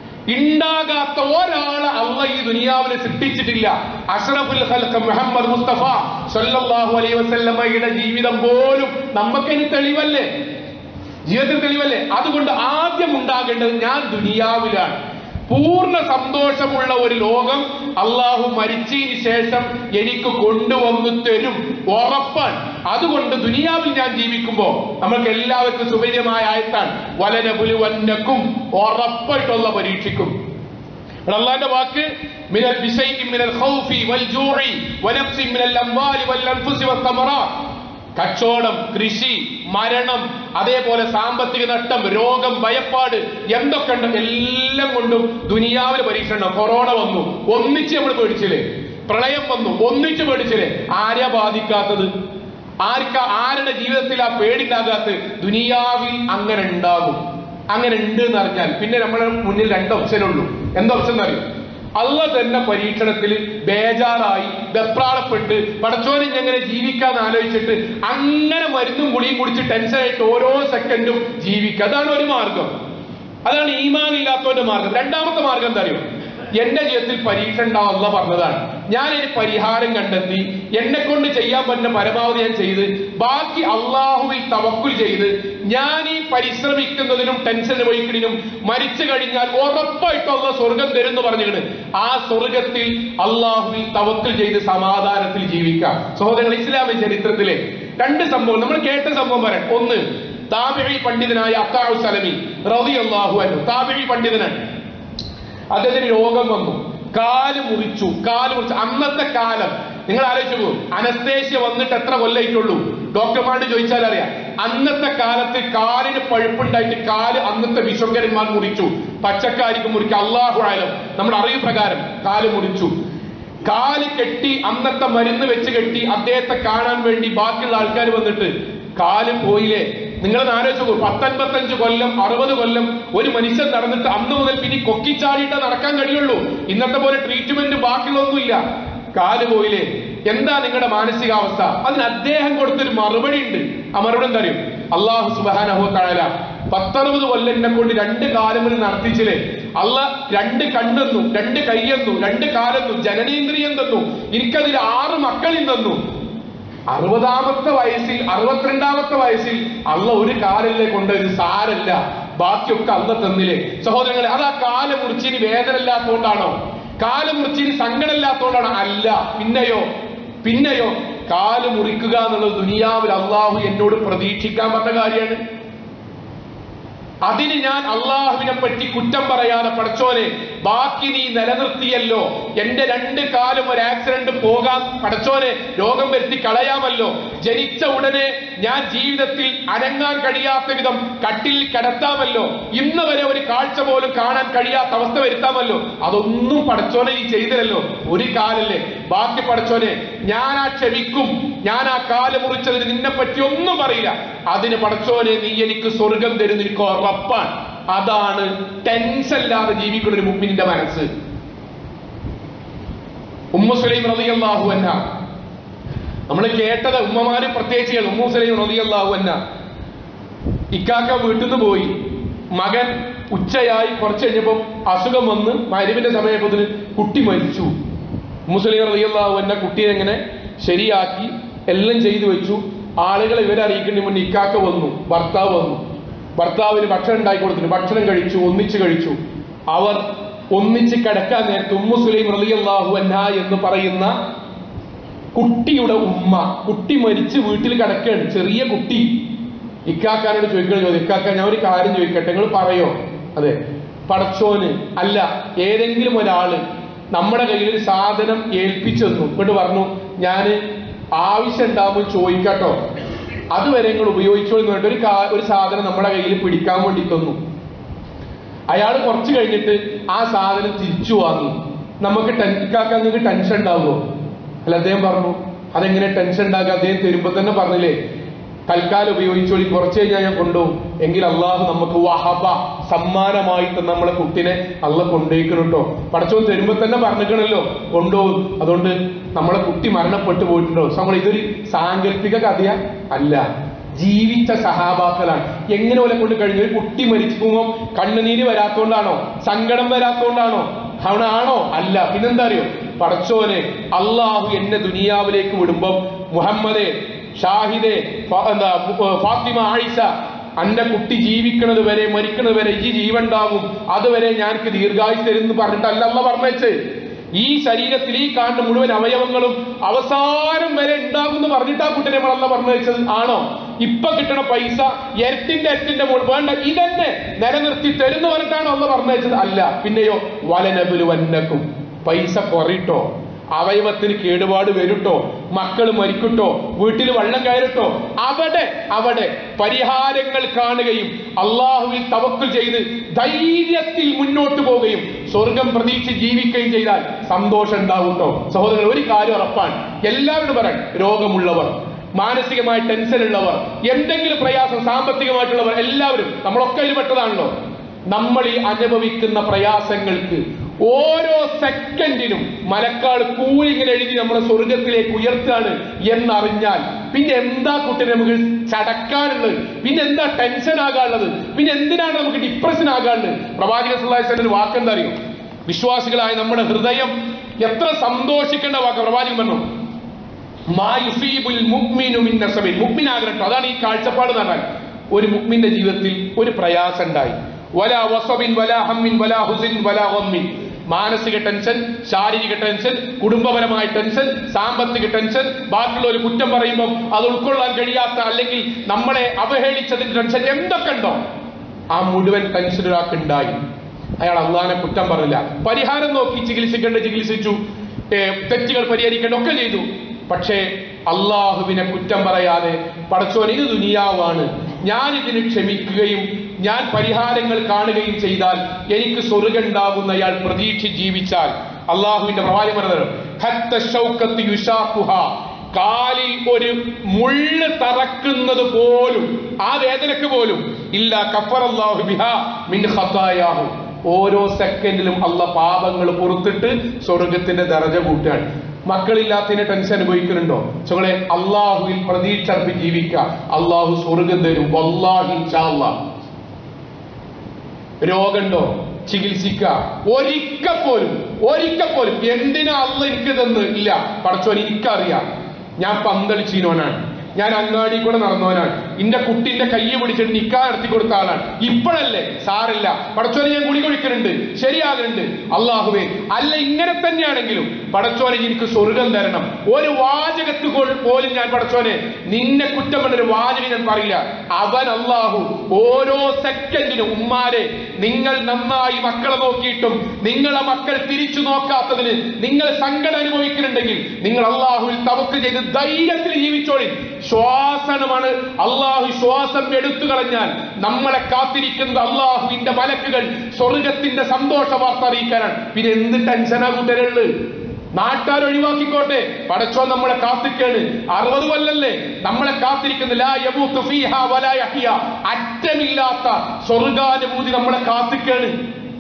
ഉണ്ടാകാത്ത ഒരാളെ അള്ള ഈ ദുനിയാവിനെ സൃഷ്ടിച്ചിട്ടില്ല അഷ്റഫുൽ ഖൽഖ് മുഹമ്മദ് മുസ്തഫ സല്ലല്ലാഹു അലൈഹി വസല്ലമയുടെ ജീവിതം പോലും നമുക്കതിന് തെളിവല്ലേ ജീവിതത്തിൽ തെളിവല്ലേ അതുകൊണ്ട് ആദ്യം ഉണ്ടാകേണ്ടത് ഞാൻ ദുനിയാവിലാണ് പൂർണ്ണ സന്തോഷമുള്ള ഒരു ലോകം അള്ളാഹു മരിച്ചതിന് ശേഷം എനിക്ക് കൊണ്ടുവന്നു തരും ഉറപ്പാണ് അതുകൊണ്ട് ദുനിയാവിൽ ഞാൻ ജീവിക്കുമ്പോൾ നമ്മൾക്ക് എല്ലാവർക്കും സുപര്യമായ ആയത്താണ് വലനപുലുവന്നക്കും ഉറപ്പായിട്ടുള്ള പരീക്ഷിക്കും അള്ളാന്റെ വാക്ക് മിനൽ ബിശൈഇ മിനൽ ഖൗഫി വൽ ജൂഇ വനഫ്സി മിനൽ അംവാലി വൽ അൻഫുസി വസ്തമറാത്ത് കച്ചവടം കൃഷി മരണം അതേപോലെ സാമ്പത്തിക നഷ്ടം രോഗം ഭയപ്പാട് എന്തൊക്കെ ഉണ്ട് എല്ലാം കൊണ്ടും ദുനിയാവിൽ പരീക്ഷണം കൊറോണ വന്നു ഒന്നിച്ച് നമ്മൾ പേടിച്ചില്ലേ പ്രളയം വന്നു ഒന്നിച്ച് പേടിച്ചില്ലേ ആരെയാ ബാധിക്കാത്തത് ആർക്ക ആരുടെ ജീവിതത്തിൽ ആ പേടിണ്ടാകാത്ത ദുനിയാവിൽ അങ്ങനെ ഉണ്ടാകും അങ്ങനെ ഉണ്ട് എന്ന് അറിഞ്ഞാൽ പിന്നെ നമ്മുടെ മുന്നിൽ രണ്ട് ഓപ്ഷൻ ഉള്ളൂ എന്താ ഓപ്ഷൻ എന്നറിയും അള്ള തന്നെ പരീക്ഷണത്തിൽ ബേജാറായി വെപ്രാളപ്പെട്ട് പടച്ചോനെ എങ്ങനെ ജീവിക്കാന്ന് ആലോചിച്ചിട്ട് അങ്ങനെ മരുന്നും ഗുളിയും കുടിച്ച് ടെൻഷനായിട്ട് ഓരോ സെക്കൻഡും ജീവിക്കുക അതാണ് ഒരു മാർഗം അതാണ് ഈമാൻ ഇല്ലാത്തവന്റെ മാർഗം രണ്ടാമത്തെ മാർഗം എന്താ അറിയോ എന്റെ ജീവിതത്തിൽ പരീക്ഷ ഉണ്ടാവുന്ന പറഞ്ഞതാണ് ഞാൻ ഒരു പരിഹാരം കണ്ടെത്തി എന്നെ കൊണ്ട് ചെയ്യാൻ പറ്റുന്ന പരമാവധി ഞാൻ ചെയ്ത് ബാക്കി അള്ളാഹുവിൽ തവക്കുൽ ചെയ്ത് ഞാൻ ഈ പരിശ്രമിക്കുന്നതിനും ടെൻഷൻ വഹിക്കുന്നതിനും മരിച്ചു കഴിഞ്ഞാൽ ഉറപ്പായിട്ടുള്ള സ്വർഗം തരും എന്ന് പറഞ്ഞിട്ട് ആ സ്വർഗത്തിൽ അള്ളാഹുവിൽ തവക്കുൽ ചെയ്ത് സമാധാനത്തിൽ ജീവിക്കാം സഹോദരങ്ങൾ ഇസ്ലാമിക ചരിത്രത്തിലെ രണ്ട് സംഭവം നമ്മൾ കേട്ട സംഭവം പറയാം ഒന്ന് താബിഴി പണ്ഡിതനായ അത്താഴു സലമി റബി അള്ളാഹു അന്നു താബിഴി പണ്ഡിതനാണ് അദ്ദേഹത്തിന് രോഗം വന്നു കാല് മുറിച്ചു കാല് മുറിച്ചു അന്നത്തെ കാലം നിങ്ങൾ ആലോചിച്ചു പോകും അനസ്തേഷ്യ വന്നിട്ട് എത്ര കൊല്ലായിട്ടുള്ളൂ ഡോക്ടർമാരോട് ചോദിച്ചാൽ അറിയാം അന്നത്തെ കാലത്ത് കാലിന് പഴുപ്പുണ്ടായിട്ട് കാല് അന്നത്തെ വിശ്വങ്കരന്മാർ മുറിച്ചു പച്ചക്കാരിക്ക് മുറിക്കുക അള്ളാഹു ആയാലും നമ്മുടെ അറിവ് പ്രകാരം കാല് മുറിച്ചു കാല് കെട്ടി അന്നത്തെ മരുന്ന് വെച്ച് കെട്ടി അദ്ദേഹത്തെ കാണാൻ വേണ്ടി ബാക്കിയുള്ള ആൾക്കാർ വന്നിട്ട് കാല് പോയില്ലേ നിങ്ങൾ ആലോചിച്ച് നോക്കൂ പത്തൊൻപത്തഞ്ച് കൊല്ലം അറുപത് കൊല്ലം ഒരു മനുഷ്യൻ നടന്നിട്ട് അന്ന് മുതൽ പിന്നെ കൊക്കിച്ചാടിയിട്ടേ നടക്കാൻ കഴിയുള്ളൂ ഇന്നത്തെ പോലെ ട്രീറ്റ്മെന്റ് ബാക്കിയുള്ളൊന്നുമില്ല കാല് പോയില്ലേ എന്താ നിങ്ങളുടെ മാനസികാവസ്ഥ അതിന് അദ്ദേഹം കൊടുത്തൊരു മറുപടി ഉണ്ട് ആ മറുപടി എന്താ അറിയും അള്ളാഹു സുബാനഹു തഴല പത്തറുപത് കൊല്ലം എന്നെ കൊണ്ട് രണ്ട് കാലമിൽ നടത്തിച്ചില്ലേ അല്ല രണ്ട് കണ്ണെന്നു രണ്ട് കയ്യെന്നു രണ്ട് കാലെന്നു ജനനേന്ദ്രിയം തന്നു എനിക്കതിൽ ആറ് മക്കളിൽ തന്നു അറുപതാമത്തെ വയസ്സിൽ അറുപത്തിരണ്ടാമത്തെ വയസ്സിൽ അള്ള ഒരു കാലല്ലേ കൊണ്ടത് സാരല്ല ബാക്കിയൊക്കെ അള്ള തന്നില്ലേ സഹോദരങ്ങളെ അത് ആ കാല മുറിച്ചിന് വേദന ഇല്ലാത്തതുകൊണ്ടാണോ കാല മുറിച്ചിന് സങ്കടമില്ലാത്തതുകൊണ്ടാണോ അല്ല പിന്നെയോ പിന്നെയോ കാല് മുറിക്കുക എന്നുള്ളത് ദുനിയാവിൽ അള്ളാഹു എന്നോട് പ്രതീക്ഷിക്കാൻ പറഞ്ഞ കാര്യമാണ് അതിന് ഞാൻ അള്ളാഹുവിനെ പറ്റി കുറ്റം പറയാതെ പടച്ചോനെ ബാക്കി നീ നിലനിർത്തിയല്ലോ എന്റെ രണ്ട് കാലും ഒരു ആക്സിഡന്റ് പോകാൻ പടച്ചോനെ രോഗം വരുത്തി കളയാമല്ലോ ജനിച്ച ഉടനെ ഞാൻ ജീവിതത്തിൽ അനങ്ങാൻ കഴിയാത്ത വിധം കട്ടിൽ കിടത്താമല്ലോ ഇന്ന് വരെ ഒരു കാഴ്ച പോലും കാണാൻ കഴിയാത്ത അവസ്ഥ വരുത്താമല്ലോ അതൊന്നും പടച്ചോനെ നീ ചെയ്തില്ലല്ലോ ഒരു കാലല്ലേ ബാക്കി പടച്ചോനെ ഞാൻ ആ ക്ഷമിക്കും ഞാൻ ആ കാല് മുറിച്ചതിന് നിന്നെ പറ്റി ഒന്നും പറയില്ല അതിന് പടച്ചോനെ നീ എനിക്ക് സ്വർഗം തരുന്ന എനിക്ക് ഉറപ്പാണ് അതാണ് ടെൻഷൻ ഇല്ലാതെ ജീവിക്കുന്ന ഒരു മുമ്പിന്റെ മനസ്സ് ഉമ്മു സുലൈം റളിയല്ലാഹു അൻഹ നമ്മൾ കേട്ടത് ഉമ്മമാര് പ്രത്യേകിച്ച് ഉമ്മു സുലൈം റളിയല്ലാഹു അൻഹ ഇക്കാക്ക വീട്ടിൽ നിന്ന് പോയി മകൻ ഉച്ചയായി കുറച്ച് കഴിഞ്ഞപ്പം അസുഖം വന്ന് മരുവിന്റെ സമയപ്പത്തിന് കുട്ടി മരിച്ചു മുസ്ലിം റളിയല്ലാഹു അൻഹ കുട്ടിയെ എങ്ങനെ ശരിയാക്കി എല്ലാം ചെയ്തു വെച്ചു ആളുകളെ ഇവരെ അറിയിക്കേണ്ടി മുന്നേ ഇക്കാക്ക വന്നു ഭർത്താവ് വന്നു ഭർത്താവിന് ഭക്ഷണം ഉണ്ടാക്കി കൊടുത്തിട്ട് ഭക്ഷണം കഴിച്ചു ഒന്നിച്ച് കഴിച്ചു അവർ ഒന്നിച്ച് കിടക്കാൻ നേരത്ത് ഉമ്മു സുലൈം റളിയല്ലാഹു അൻഹ എന്ന് പറയുന്ന കുട്ടിയുടെ ഉമ്മ കുട്ടി മരിച്ച് വീട്ടിൽ കിടക്കുകയാണ് ചെറിയ കുട്ടി ഇക്കാക്കാനോട് ചോദിക്കണ ചോദ്യം ഇക്കാക്ക ഞാൻ ഒരു കാര്യം ചോദിക്കട്ടെ നിങ്ങൾ പറയോ അതെ പടച്ചോന് അല്ല ഏതെങ്കിലും ഒരാള് നമ്മുടെ കയ്യിൽ ഒരു സാധനം ഏൽപ്പിച്ചു തന്നു ഇങ്ങോട്ട് പറഞ്ഞു ഞാൻ ആവശ്യം ഉണ്ടാകുമ്പോൾ ചോദിക്കട്ടോ അതുവരെ നിങ്ങൾ ഉപയോഗിച്ചോളൂ എന്ന് പറഞ്ഞിട്ട് ഒരു കാ- ഒരു സാധനം നമ്മുടെ കയ്യിൽ പിടിക്കാൻ വേണ്ടി തന്നു അയാൾ കുറച്ച് കഴിഞ്ഞിട്ട് ആ സാധനം തിരിച്ചു വാങ്ങി നമുക്ക് ടെൻ- ഇക്കാക്കാൻ നിങ്ങൾക്ക് ടെൻഷൻ ഉണ്ടാവുമോ അല്ല അദ്ദേഹം പറഞ്ഞു അതെങ്ങനെ ടെൻഷൻ ഉണ്ടാക്കുക അദ്ദേഹം തരുമ്പോ തന്നെ പറഞ്ഞില്ലേ തൽക്കാലം ഉപയോഗിച്ചോളി കുറച്ച് കഴിഞ്ഞാൽ ഞാൻ കൊണ്ടുപോകും എങ്കിൽ അള്ളാഹു നമുക്ക് വഹബ സമ്മാനമായി തന്ന നമ്മളെ കുട്ടിനെ അള്ള കൊണ്ടുപോയിക്കണം കേട്ടോ പടച്ചോൻ തരുമ്പോ തന്നെ പറഞ്ഞിക്കണല്ലോ കൊണ്ടുപോകും അതുകൊണ്ട് നമ്മളെ കുട്ടി മരണപ്പെട്ടു പോയിട്ടുണ്ടോ നമ്മൾ ഇതൊരു സാങ്കല്പിക കഥയാ അല്ല ജീവിച്ച സഹാബാക്കളാണ് എങ്ങനെ പോലെ കൊണ്ട് കഴിഞ്ഞു ഒരു കുട്ടി മരിച്ചു പോകുമ്പോൾ കണ്ണുനീര് വരാത്തോണ്ടാണോ സങ്കടം വരാത്തോണ്ടാണോ അവനാണോ അല്ല പിന്നെന്താ അറിയോ പടച്ചോനെ അള്ളാഹു എന്നെ ദുനിയാവിലേക്ക് വിടുമ്പം മുഹമ്മദെ ഷാഹിദെ ഫ- എന്താ ഫു- ഫാത്തിമ ആയിഷ അന്റെ കുട്ടി ജീവിക്കണത് വരെ മരിക്കണത് വരെ ഈ ജീവണ്ടാവും അതുവരെ ഞാനിക്ക് ദീർഘായുസ് തരുന്നു പറഞ്ഞിട്ടല്ല അല്ല പറഞ്ഞേച്ച് ഈ ശരീരത്തിൽ ഈ കാണുന്ന മുഴുവൻ അവയവങ്ങളും അവസാനം വരെ ഉണ്ടാകും എന്ന് പറഞ്ഞിട്ട് ആ കുട്ടിനെ നമ്മളല്ല പറഞ്ഞു വെച്ചത് ആണോ ഇപ്പൊ കിട്ടണ പൈസ എരട്ടിന്റെ എരട്ടിന്റെ മുകൾ വേണ്ട ഇതന്നെ നിലനിർത്തി തരുന്ന പറഞ്ഞിട്ടാണോ അല്ല പറഞ്ഞു വെച്ചത് അല്ല പിന്നെയോ വലനബുലുവന്നക്കും പൈസ കുറയിട്ടോ അവയവത്തിന് കേടുപാട് വരുട്ടോ മക്കൾ മരിക്കട്ടോ വീട്ടിൽ വെള്ളം കയറിട്ടോ അവിടെ അവിടെ പരിഹാരങ്ങൾ കാണുകയും അള്ളാഹുവിൽ തവക്കുൽ ചെയ്ത് ധൈര്യത്തിൽ മുന്നോട്ട് പോവുകയും സ്വർഗം പ്രതീക്ഷ ജീവിക്കുകയും ചെയ്താൽ സന്തോഷം ഉണ്ടാവുട്ടോ സഹോദരങ്ങൾ ഒരു കാര്യം ഉറപ്പാണ് എല്ലാവരും പറയാൻ രോഗമുള്ളവർ മാനസികമായ ടെൻഷൻ ഉള്ളവർ എന്തെങ്കിലും പ്രയാസം സാമ്പത്തികമായിട്ടുള്ളവർ എല്ലാവരും നമ്മളൊക്കെ ഇതിൽ പെട്ടതാണല്ലോ നമ്മൾ ഈ അനുഭവിക്കുന്ന പ്രയാസങ്ങൾക്ക് ഓരോ സെക്കൻഡിനും മലക്കാൾ കൂലിങ്ങനെ എഴുതി നമ്മുടെ സ്വർഗത്തിലേക്ക് ഉയർത്താണ് എന്നറിഞ്ഞാൽ പിന്നെ എന്താ കുട്ടി നമുക്ക് ചടക്കാനുള്ളത് പിന്നെ എന്താ ടെൻഷൻ ആകാനുള്ളത് പിന്നെ എന്തിനാണ് നമുക്ക് ഡിപ്രഷൻ ആകാനുള്ളത് പ്രവാചക സുല്ലാസിന്റെ ഒരു വാക്കെന്താ അറിയോ വിശ്വാസികളായ നമ്മുടെ ഹൃദയം എത്ര സന്തോഷിക്കേണ്ട വാക്ക് പ്രവാചകൻ പറഞ്ഞു മാ യുസീബുൽ മുഅ്മിനു മിൻ നസബിൻ മുഅ്മിനാകട്ടെ അതാണ് ഈ കാഴ്ചപ്പാട് എന്ന് പറഞ്ഞാൽ ഒരു മുഅ്മിന്റെ ജീവിതത്തിൽ ഒരു പ്രയാസം ഉണ്ടായി വലാ വസബിൻ വലാ ഹമ്മിൻ വലാ ഹുസിൻ വലാ ഗമ്മിൻ മാനസിക ടെൻഷൻ ശാരീരിക ടെൻഷൻ കുടുംബപരമായ ടെൻഷൻ സാമ്പത്തിക ടെൻഷൻ ബാക്കിയുള്ള ഒരു കുറ്റം പറയുമ്പോൾ അത് ഉൾക്കൊള്ളാൻ കഴിയാത്ത അല്ലെങ്കിൽ നമ്മളെ അവഹേളിച്ചതിന്റെ ടെൻഷൻ എന്തൊക്കെ ഉണ്ടോ ആ മുഴുവൻ ടെൻഷൻ ഒരാൾക്ക് ഉണ്ടായി അയാൾ അള്ളാനെ കുറ്റം പറഞ്ഞില്ല പരിഹാരം നോക്കി ചികിത്സിക്കേണ്ട ചികിത്സിച്ചു ഏ, തെറ്റുകൾ പരിഹരിക്കേണ്ട ഒക്കെ ചെയ്തു പക്ഷേ അള്ളാഹുവിനെ കുറ്റം പറയാതെ പടച്ചോൻ ഇത് ദുനിയാവാണ് ഞാൻ ഇതിന് ക്ഷമിക്കുകയും ഞാൻ പരിഹാരങ്ങൾ കാണുകയും ചെയ്താൽ എനിക്ക് സ്വർഗം ഉണ്ടാകുന്ന അയാൾ പ്രതീക്ഷ ജീവിച്ചാൽ അള്ളാഹുവിന്റെ പ്രവാചകം പറഞ്ഞത് "ഹത്ത ശൗക്കത്ത് യുശാഖുഹ." കാലിൽ ഒരു മുള്ള് തറക്കുന്നത് പോലും ആ വേദനക്ക് പോലും ഇല്ല കഫറല്ലാഹു ബിഹാ മിൻ ഖതായാഹു ഓരോ സെക്കൻഡിലും അല്ല പാപങ്ങൾ പുറത്തിട്ട് സ്വർഗത്തിന്റെ ദർജ കൂട്ടുകയാണ് മക്കളില്ലാത്തതിന് ടെൻഷൻ അനുഭവിക്കുന്നുണ്ടോ ചോളെ അള്ളാഹുവിൽ പ്രതീക്ഷ അർപ്പി ജീവിക്കുക അള്ളാഹു സ്വർഗം തരും വല്ലാഹി ഇൻഷാ അല്ലാഹ് രോഗമുണ്ടോ ചികിത്സിക്കുക ഒരിക്കൽ പോലും ഒരിക്കൽ പോലും എന്തിനാ അല്ല എനിക്ക് തന്ന് ഇല്ല പടച്ചോൻ എനിക്കറിയാം ഞാൻ പന്തളിച്ചീനോനാണ് ഞാൻ അങ്ങാടി കൂടെ നടന്നവനാണ് എന്റെ കുട്ടിന്റെ കൈ പിടിച്ചിട്ട് നിക്കാ നടത്തി കൊടുത്ത ആളാണ് ഇപ്പോഴല്ലേ സാറില്ല പടച്ചോനെ ഞാൻ കുടി കുടിക്കുന്നുണ്ട് ശരിയാകുന്നുണ്ട് അള്ളാഹുവേ അല്ല ഇങ്ങനെ തന്നെയാണെങ്കിലും പടച്ചോനെ എനിക്ക് സ്വർഗം തരണം ഒരു വാചകത്ത് കൊ- പോലും ഞാൻ പടച്ചോനെ നിന്നെ കുറ്റം പറഞ്ഞൊരു വാചകം ഞാൻ പറയില്ല അവൻ അള്ളാഹു ഓരോ സെക്കൻഡിനും ഉമ്മാരെ നിങ്ങൾ നന്നായി മക്കളെ നോക്കിയിട്ടും നിങ്ങളെ മക്കൾ തിരിച്ചു നോക്കാത്തതിന് നിങ്ങൾ സങ്കടം അനുഭവിക്കുന്നുണ്ടെങ്കിൽ നിങ്ങൾ അള്ളാഹുവിൽ തവക്ക് ചെയ്ത് ധൈര്യത്തിൽ ജീവിച്ചോളി ശ്വാസനമാണ് അള്ളാഹു ശ്വാസം എടുത്തു കളഞ്ഞാൽ നമ്മളെ കാത്തിരിക്കുന്നത് അള്ളാഹുവിന്റെ മലക്കുകൾ സ്വർഗത്തിന്റെ സന്തോഷ വാർത്ത അറിയിക്കാനാണ് പിന്നെ എന്ത് ടെൻഷനാ കൂട്ടരുള്ളു നാട്ടാർ ഒഴിവാക്കിക്കോട്ടെ പടച്ചോ നമ്മളെ കാത്തിക്കാണ് അറുപത് കൊല്ലല്ലേ നമ്മളെ കാത്തിരിക്കുന്ന ലാ യമൂത്തു ഫീഹാ വലാ യഹ്യ. അറ്റമില്ലാത്ത സ്വർഗാനുഭൂതി നമ്മളെ കാത്തിക്കാണ്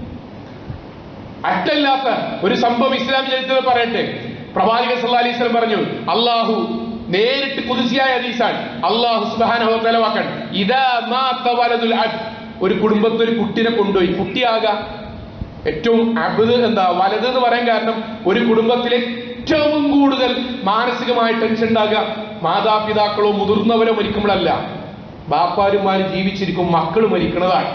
അറ്റമില്ലാത്ത ഒരു സംഭവം ഇസ്ലാം ചരിത്രത്തിൽ പറയട്ടെ പ്രവാചകൻ സല്ലല്ലാഹു അലൈഹി വസല്ലം പറഞ്ഞു അള്ളാഹു നേരിട്ട് കുതിസിയായ ഹദീസാണ് അള്ളാഹു സുബ്ഹാനഹു വ തആല വാക്കാൻ ഇദാ മാത വലദുൽ അബ്ദ് ഒരു കുടുംബത്തിൽ ഒരു കുട്ടിനെ കൊണ്ടുപോയി കുട്ടിയാകാം ഏറ്റവും അബുദ് എന്താ വലത് എന്ന് പറയാൻ കാരണം ഒരു കുടുംബത്തിൽ ഏറ്റവും കൂടുതൽ മാനസികമായ ടെൻഷൻ ഉണ്ടാകുക മാതാപിതാക്കളോ മുതിർന്നവരോ മരിക്കുമ്പോഴല്ല ബാപ്പാരുമാരും ജീവിച്ചിരിക്കും മക്കൾ മരിക്കുന്നതാണ്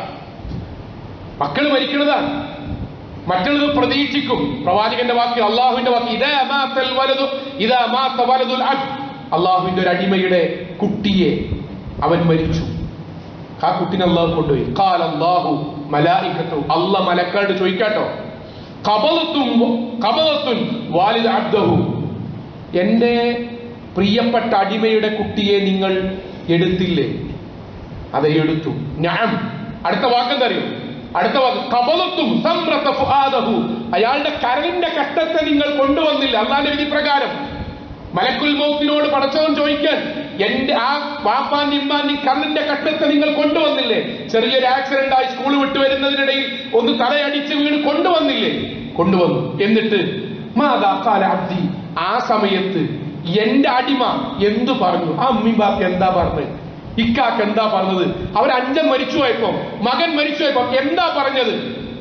മക്കൾ മരിക്കുന്നതാണ് മറ്റുള്ളത് പ്രതീക്ഷിക്കും പ്രവാചകന്റെ വാക്ക് അള്ളാഹുവിന്റെ വാക്ക് ഇതാ മാത്തൽ വലതു ഇതാ മാത്ത വലതുൽ അബ്ദ് അള്ളാഹുവിന്റെ ഒരു അടിമയുടെ കുട്ടിയെ അവൻ മരിച്ചു ആ കുട്ടിനെ അള്ളാഹു കൊണ്ടുപോയി കാൽ അള്ളാഹു മലായിക്കത്തു അല്ല മലക്കാട് ചോദിക്കാട്ടോ കബലത്തും കബലത്തുൻ വാലിദ് അബ്ദഹു എന്റെ പ്രിയപ്പെട്ട അടിമയുടെ കുട്ടിയെ നിങ്ങൾ എടുത്തില്ലേ അതെ എടുത്തു ഞാൻ അടുത്ത വാക്കെന്താ അറിയോ അടുത്ത വാക്ക് കബലത്തും സംറത്ത ഫുആദഹു അയാളുടെ കരളിന്റെ കട്ടത്തെ നിങ്ങൾ കൊണ്ടുവന്നില്ല അള്ളാന്റെ വിധി പ്രകാരം മലക്കുൽ മൗത്തിനോട് പടച്ചവൻ ചോദിക്കാൻ എന്റെ ആ വാപ്പാന്റെ ഇമ്മാന്റെ കണ്ണിന്റെ കട്ടത്തെ നിങ്ങൾ കൊണ്ടുവന്നില്ലേ ചെറിയൊരു ആക്സിഡന്റ് ആയി സ്കൂൾ വിട്ടു വരുന്നതിനിടയിൽ ഒന്ന് തലയടിച്ച് വീണ് കൊണ്ടുവന്നില്ലേ കൊണ്ടുവന്നു എന്നിട്ട് മാതാ കാല അബ്ദി ആ സമയത്ത് എന്റെ അടിമ എന്തു പറഞ്ഞു ആ അമ്മി ബാപ്പ എന്താ പറഞ്ഞത് ഇക്കാക്ക് എന്താ പറഞ്ഞത് അവർ അഞ്ചൻ മരിച്ചു പോയപ്പോ മകൻ മരിച്ചു പോയപ്പോ എന്താ പറഞ്ഞത്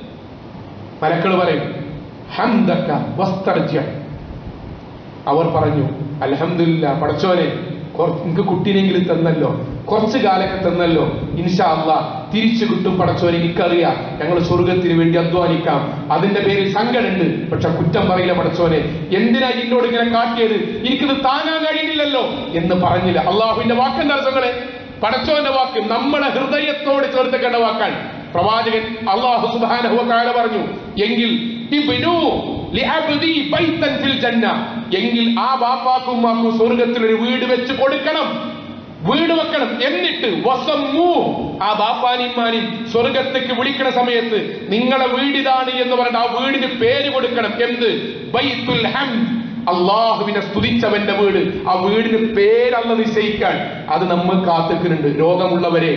മലക്കൾ പറയും ഹംദക്ക വസ്തർജ്യ അവർ പറഞ്ഞു അൽഹംദുലില്ലാ പടച്ചോനെ എനിക്ക് കുട്ടീനെങ്കിലും തന്നല്ലോ കുറച്ചു കാലൊക്കെ തന്നല്ലോ ഇൻഷാ അല്ലാ തിരിച്ചു കിട്ടും പടച്ചോൻ എനിക്കറിയാം ഞങ്ങൾ സ്വർഗത്തിന് വേണ്ടി അധ്വാനിക്കാം അതിന്റെ പേരിൽ സങ്കടമുണ്ട് പക്ഷെ കുറ്റം പറയില്ല പടച്ചോനെ എന്തിനാ എന്നോട് ഇങ്ങനെ കാട്ടിയത് എനിക്കിത് താങ്ങാൻ കഴിയുന്നില്ലല്ലോ എന്ന് പറഞ്ഞില്ല അള്ളാഹുവിന്റെ വാക്കെന്താ അർത്ഥങ്ങളെ പടച്ചോന്റെ വാക്ക് നമ്മുടെ ഹൃദയത്തോട് ചേർത്തേക്കേണ്ട വാക്കാണ് പ്രവാചകൻ അള്ളാഹു സുബ്ഹാനഹു വ തആല പറഞ്ഞു എങ്കിൽ ഇബ്നു ലിഅബ്ദി ബൈതൻ ഫിൽ ജന്ന എങ്കിൽ ആ ബാപ്പാക്കും ഉമ്മാക്കും സ്വർഗത്തിൽ ഒരു വീട് വെച്ച് കൊടുക്കണം വീട് വെക്കണം എന്നിട്ട് വസമ്മു ആ ബാപ്പാനിമാനും സ്വർഗത്തേക്ക് വിളിക്കണ സമയത്ത് നിങ്ങളെ വീട് ഇതാണ് എന്ന് പറഞ്ഞിട്ട് ആ വീടിന് പേര് കൊടുക്കണം എന്ത് ബൈത്തുൽ ഹംദ് അള്ളാഹുവിനെ സ്തുതിച്ചവന്റെ വീട് ആ വീടിന് പേരല്ല നിശ്ചയിക്കാൻ അത് നമ്മൾ കാത്തിക്കുന്നുണ്ട് രോഗമുള്ളവരെ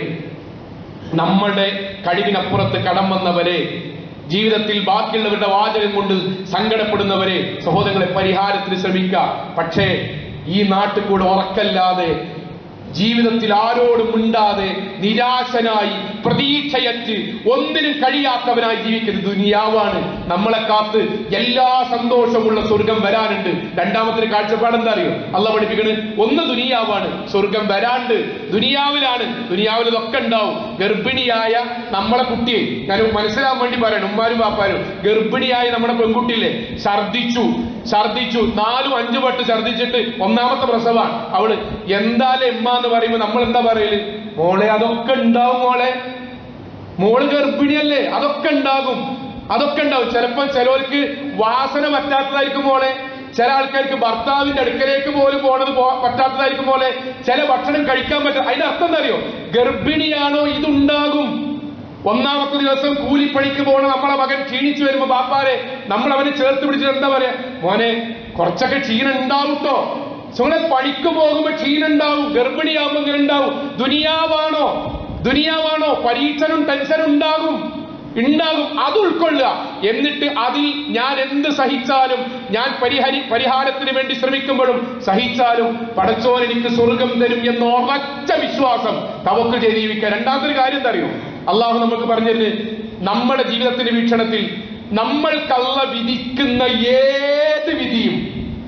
നമ്മുടെ കഴിവിനപ്പുറത്ത് കടം വന്നവരെ ജീവിതത്തിൽ ബാക്കിയുള്ളവരുടെ വാചകം കൊണ്ട് സങ്കടപ്പെടുന്നവരെ സഹോദരങ്ങളെ പരിഹാരത്തിന് ശ്രമിക്കുക പക്ഷേ ഈ നാട്ടിൽ കൂടെ ഉറക്കല്ലാതെ ജീവിതത്തിൽ ആരോടും മിണ്ടാതെ നിരാശനായി പ്രതീക്ഷയറ്റ് ഒന്നിനും കഴിയാത്തവനായി ജീവിക്കുന്നത് ദുനിയാവാണ് നമ്മളെ കാത്ത് എല്ലാ സന്തോഷമുള്ള സ്വർഗം വരാനുണ്ട് രണ്ടാമത്തെ കാഴ്ചപ്പാട് എന്താ അറിയോ അല്ല പഠിപ്പിക്കണ് ഒന്ന് ദുനിയാവാണ് സ്വർഗം വരാണ്ട് ദുനിയാവിലാണ് ദുനിയാവിൽ ഇതൊക്കെ ഉണ്ടാവും ഗർഭിണിയായ നമ്മളെ കുട്ടിയെ ഞാൻ മനസ്സിലാവാൻ വേണ്ടി പറയണം ഉമ്മാരും പാപ്പാരും ഗർഭിണിയായ നമ്മുടെ പെൺകുട്ടിയില്ലേ ഛർദിച്ചു ഛർദിച്ചു നാലും അഞ്ചു വട്ട് ഛർദിച്ചിട്ട് ഒന്നാമത്തെ പ്രസവാണ് അവള് എന്തായാലും എമ്മ എന്ന് പറയുമ്പോ നമ്മൾ എന്താ പറയല് മോളെ അതൊക്കെ ഉണ്ടാവും മോളെ മോള് ഗർഭിണിയല്ലേ അതൊക്കെ ഉണ്ടാകും അതൊക്കെ ഉണ്ടാവും ചിലപ്പോ ചിലവർക്ക് വാസന പറ്റാത്തതായിരിക്കും മോളെ ചില ആൾക്കാർക്ക് ഭർത്താവിന്റെ അടുക്കലേക്ക് പോലും പോണത് പോ- പറ്റാത്തതായിരിക്കും പോലെ ചില ഭക്ഷണം കഴിക്കാൻ പറ്റാ അതിന്റെ അർത്ഥം എന്താ അറിയോ ഗർഭിണിയാണോ ഇതുണ്ടാകും ഒന്നാമത്തെ ദിവസം കൂലിപ്പണിക്ക് പോണ നമ്മളെ മകൻ ക്ഷീണിച്ചു വരുമ്പോ ബാപ്പാരെ നമ്മൾ അവനെ ചേർത്ത് പിടിച്ചിട്ട് എന്താ പറയാ മോനെ കുറച്ചൊക്കെ ക്ഷീണം ഉണ്ടാവൂട്ടോ സുങ്ങളെ പണിക്ക് പോകുമ്പോ ക്ഷീണം ഉണ്ടാവും ഗർഭിണിയാവുമ്പോ ഇങ്ങനെ ഉണ്ടാവും ദുനിയാവാണോ ദുനിയാവാണോ പരീക്ഷനും ടെൻഷനും ഉണ്ടാകും ഉണ്ടാകും അത് ഉൾക്കൊള്ളുക എന്നിട്ട് അതിൽ ഞാൻ എന്ത് സഹിച്ചാലും ഞാൻ പരിഹരി പരിഹാരത്തിന് വേണ്ടി ശ്രമിക്കുമ്പോഴും സഹിച്ചാലും പടച്ചോൻ എനിക്ക് സ്വർഗം തരും എന്ന ഉറച്ച വിശ്വാസം തവക്ക് ചെയ്ത് ജീവിക്കുക രണ്ടാമത്തെ ഒരു കാര്യം എന്താ അറിയോ അള്ളാഹു നമുക്ക് പറഞ്ഞത് നമ്മുടെ ജീവിതത്തിന്റെ വീക്ഷണത്തിൽ നമ്മൾക്കല്ല വിധിക്കുന്ന ഏത് വിധിയും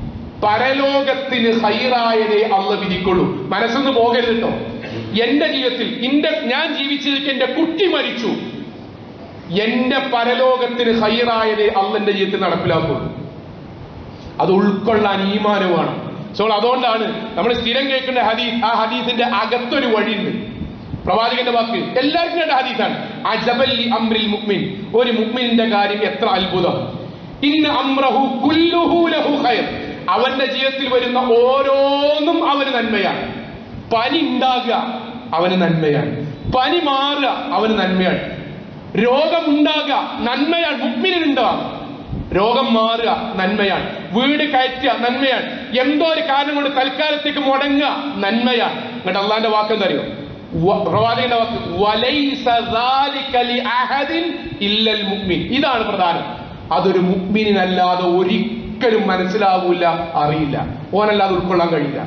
പരലോകത്തിന് ഹൈറായതേ അള്ള വിധിക്കുള്ളൂ മനസ്സൊന്ന് പോകരുത് കേട്ടോ എന്റെ ജീവിതത്തിൽ എന്റെ ഞാൻ ജീവിച്ചിരിക്കെ എന്റെ കുട്ടി മരിച്ചു എന്റെ പരലോകത്തിന് ഹൈറായതേ അള്ളന്റെ ജീവിതത്തിൽ നടപ്പിലാക്കുള്ളൂ അത് ഉൾക്കൊള്ളാൻ ഈമാനമാണ് സോ അതുകൊണ്ടാണ് നമ്മൾ സ്ഥിരം കേൾക്കുന്ന ഹദീസ് ആ ഹദീസിന്റെ അകത്തൊരു വഴിയുണ്ട് പ്രവാചകന്റെ വാക്ക് എല്ലാവർക്കും കേട്ട ഹദീസാണ് അജബല്ലി അംറിൽ മുഅ്മിൻ ഒരു മുഅ്മിനിന്റെ കാര്യം എത്ര അത്ഭുതം ഇന്ന അംറഹു കുല്ലുഹു ലഹു ഖൈർ അവന്റെ ജീവിതത്തിൽ വരുന്ന ഓരോന്നും അവന് നന്മയാണ് പനി ഉണ്ടാകുക അവന് നന്മയാണ് പനി മാറുക അവന് നന്മയാണ് രോഗമുണ്ടാകുക നന്മയാണ് മുക്മിനുണ്ടാകുക രോഗം മാറുക നന്മയാണ് വീട് കയറ്റുക നന്മയാണ് എന്തോ ഒരു കാരണം കൊണ്ട് തൽക്കാലത്തേക്ക് മുടങ്ങുക നന്മയാണ് എന്നിട്ട് അള്ളാന്റെ വാക്ക് എന്താ അറിയോ വ- പ്രവാചകന്റെ വാക്ക് വലൈസ ذَلِكَ لِأَحَدٍ إِلَّا الْمُؤْمِنِ. ഇതാണ് പ്രധാനം അതൊരു മുക്മിനല്ലാതെ ഒരിക്കലും മനസ്സിലാവൂല അറിയില്ല ഓനല്ലാതെ ഉൾക്കൊള്ളാൻ കഴിയില്ല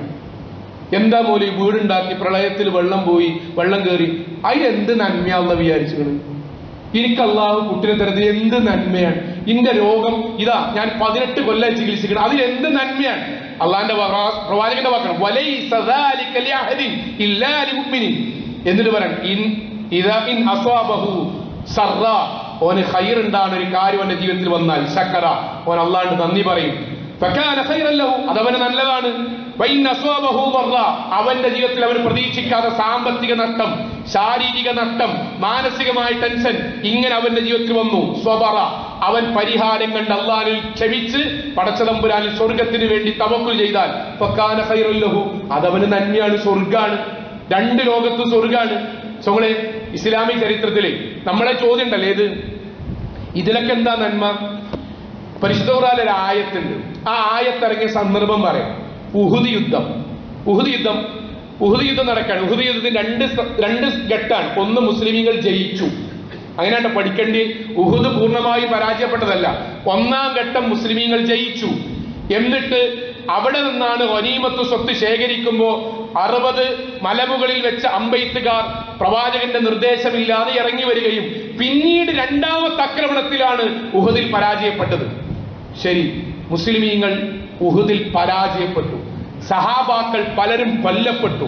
എന്താ മോലി വീടുണ്ടാക്കി പ്രളയത്തിൽ വെള്ളം പോയി വെള്ളം കയറി അതിലെന്ത് നന്മയാണെന്ന് വിചാരിച്ചത് എനിക്ക് അള്ളാഹു കുട്ടിനെ തരുന്നത് എന്ത് നന്മയാണ് ഇന്റെ രോഗം ഇതാ ഞാൻ പതിനെട്ട് കൊല്ലം ചികിത്സിക്കണം അതിൽ എന്ത് നന്മയാണ് അള്ളാന്റെ പ്രവാചകന്റെ വാക്കാണ് വലൈസ ذَلِكَ لِأَحَدٍ إِلَّا لِمُؤْمِنٍ. എന്നിട്ട് പറയാൻ ഇൻ ഇതാ ഇൻ അസ്വാബഹു സർറ ഓന് ഖൈർ ഉണ്ടാകുന്ന ഒരു കാര്യം അവന്റെ ജീവിതത്തിൽ വന്നാൽ ശക്കറ ഓൻ അള്ളാണ്ട് നന്ദി പറയും ഫകാന ഖൈറൻ ലഹു അതവന് നല്ലതാണ് വൈൻ അസ്വാബഹു ضَرَّ. അവന്റെ ജീവിതത്തിൽ അവൻ പ്രതീക്ഷിക്കാത്ത സാമ്പത്തിക നഷ്ടം ശാരീരിക നഷ്ടം മാനസികമായ ടെൻഷൻ ഇങ്ങനെ അവന്റെ ജീവിതത്തിൽ വന്നു സ്വബറ അവൻ പരിഹാരം കണ്ട് അള്ളാഹിൽ ക്ഷമിച്ച് പടച്ചതമ്പുരാനിൽ സ്വർഗത്തിന് വേണ്ടി തവക്കുൽ ചെയ്താൽ ഫക്കാന ഖൈറൻ ലഹു അതവന് നന്മയാണ് സ്വർഗാണ് രണ്ട് ലോകത്ത് സ്വർഗാണ് സോളെ ഇസ്ലാമിക ചരിത്രത്തിലെ നമ്മളെ ചോദ്യം ഉണ്ടല്ലേ ഏത് ഇതിലൊക്കെ എന്താ നന്മ പരിശുദ്ധ ഖുർആനിൽ ഒരു ആയത്തുണ്ട് ആ ആയത്തിറങ്ങിയ സന്ദർഭം പറയാം ഉഹുദ് യുദ്ധം ഉഹുദ് യുദ്ധം ഉഹുദ് യുദ്ധം നടക്കാണ് ഉഹുദ് യുദ്ധത്തിൽ രണ്ട് സ- രണ്ട് ഘട്ടാണ് ഒന്ന് മുസ്ലിമീങ്ങൾ ജയിച്ചു അങ്ങനെയാണ് പഠിക്കേണ്ടി ഉഹുദ് പൂർണ്ണമായി പരാജയപ്പെട്ടതല്ല ഒന്നാം ഘട്ടം മുസ്ലിമീങ്ങൾ ജയിച്ചു എന്നിട്ട് അവിടെ നിന്നാണ് ഒനീമത്ത് സ്വത്ത് ശേഖരിക്കുമ്പോൾ അറുപത് മലമുകളിൽ വെച്ച അമ്പെയ്ത്തുകാർ പ്രവാചകന്റെ നിർദ്ദേശമില്ലാതെ ഇറങ്ങി വരികയും പിന്നീട് രണ്ടാമത്തെ ആക്രമണത്തിലാണ് ഉഹദിൽ പരാജയപ്പെട്ടത് ശരി മുസ്ലിമീങ്ങൾ ഉഹുദിൽ പരാജയപ്പെട്ടു സഹാബാക്കൾ പലരും കൊല്ലപ്പെട്ടു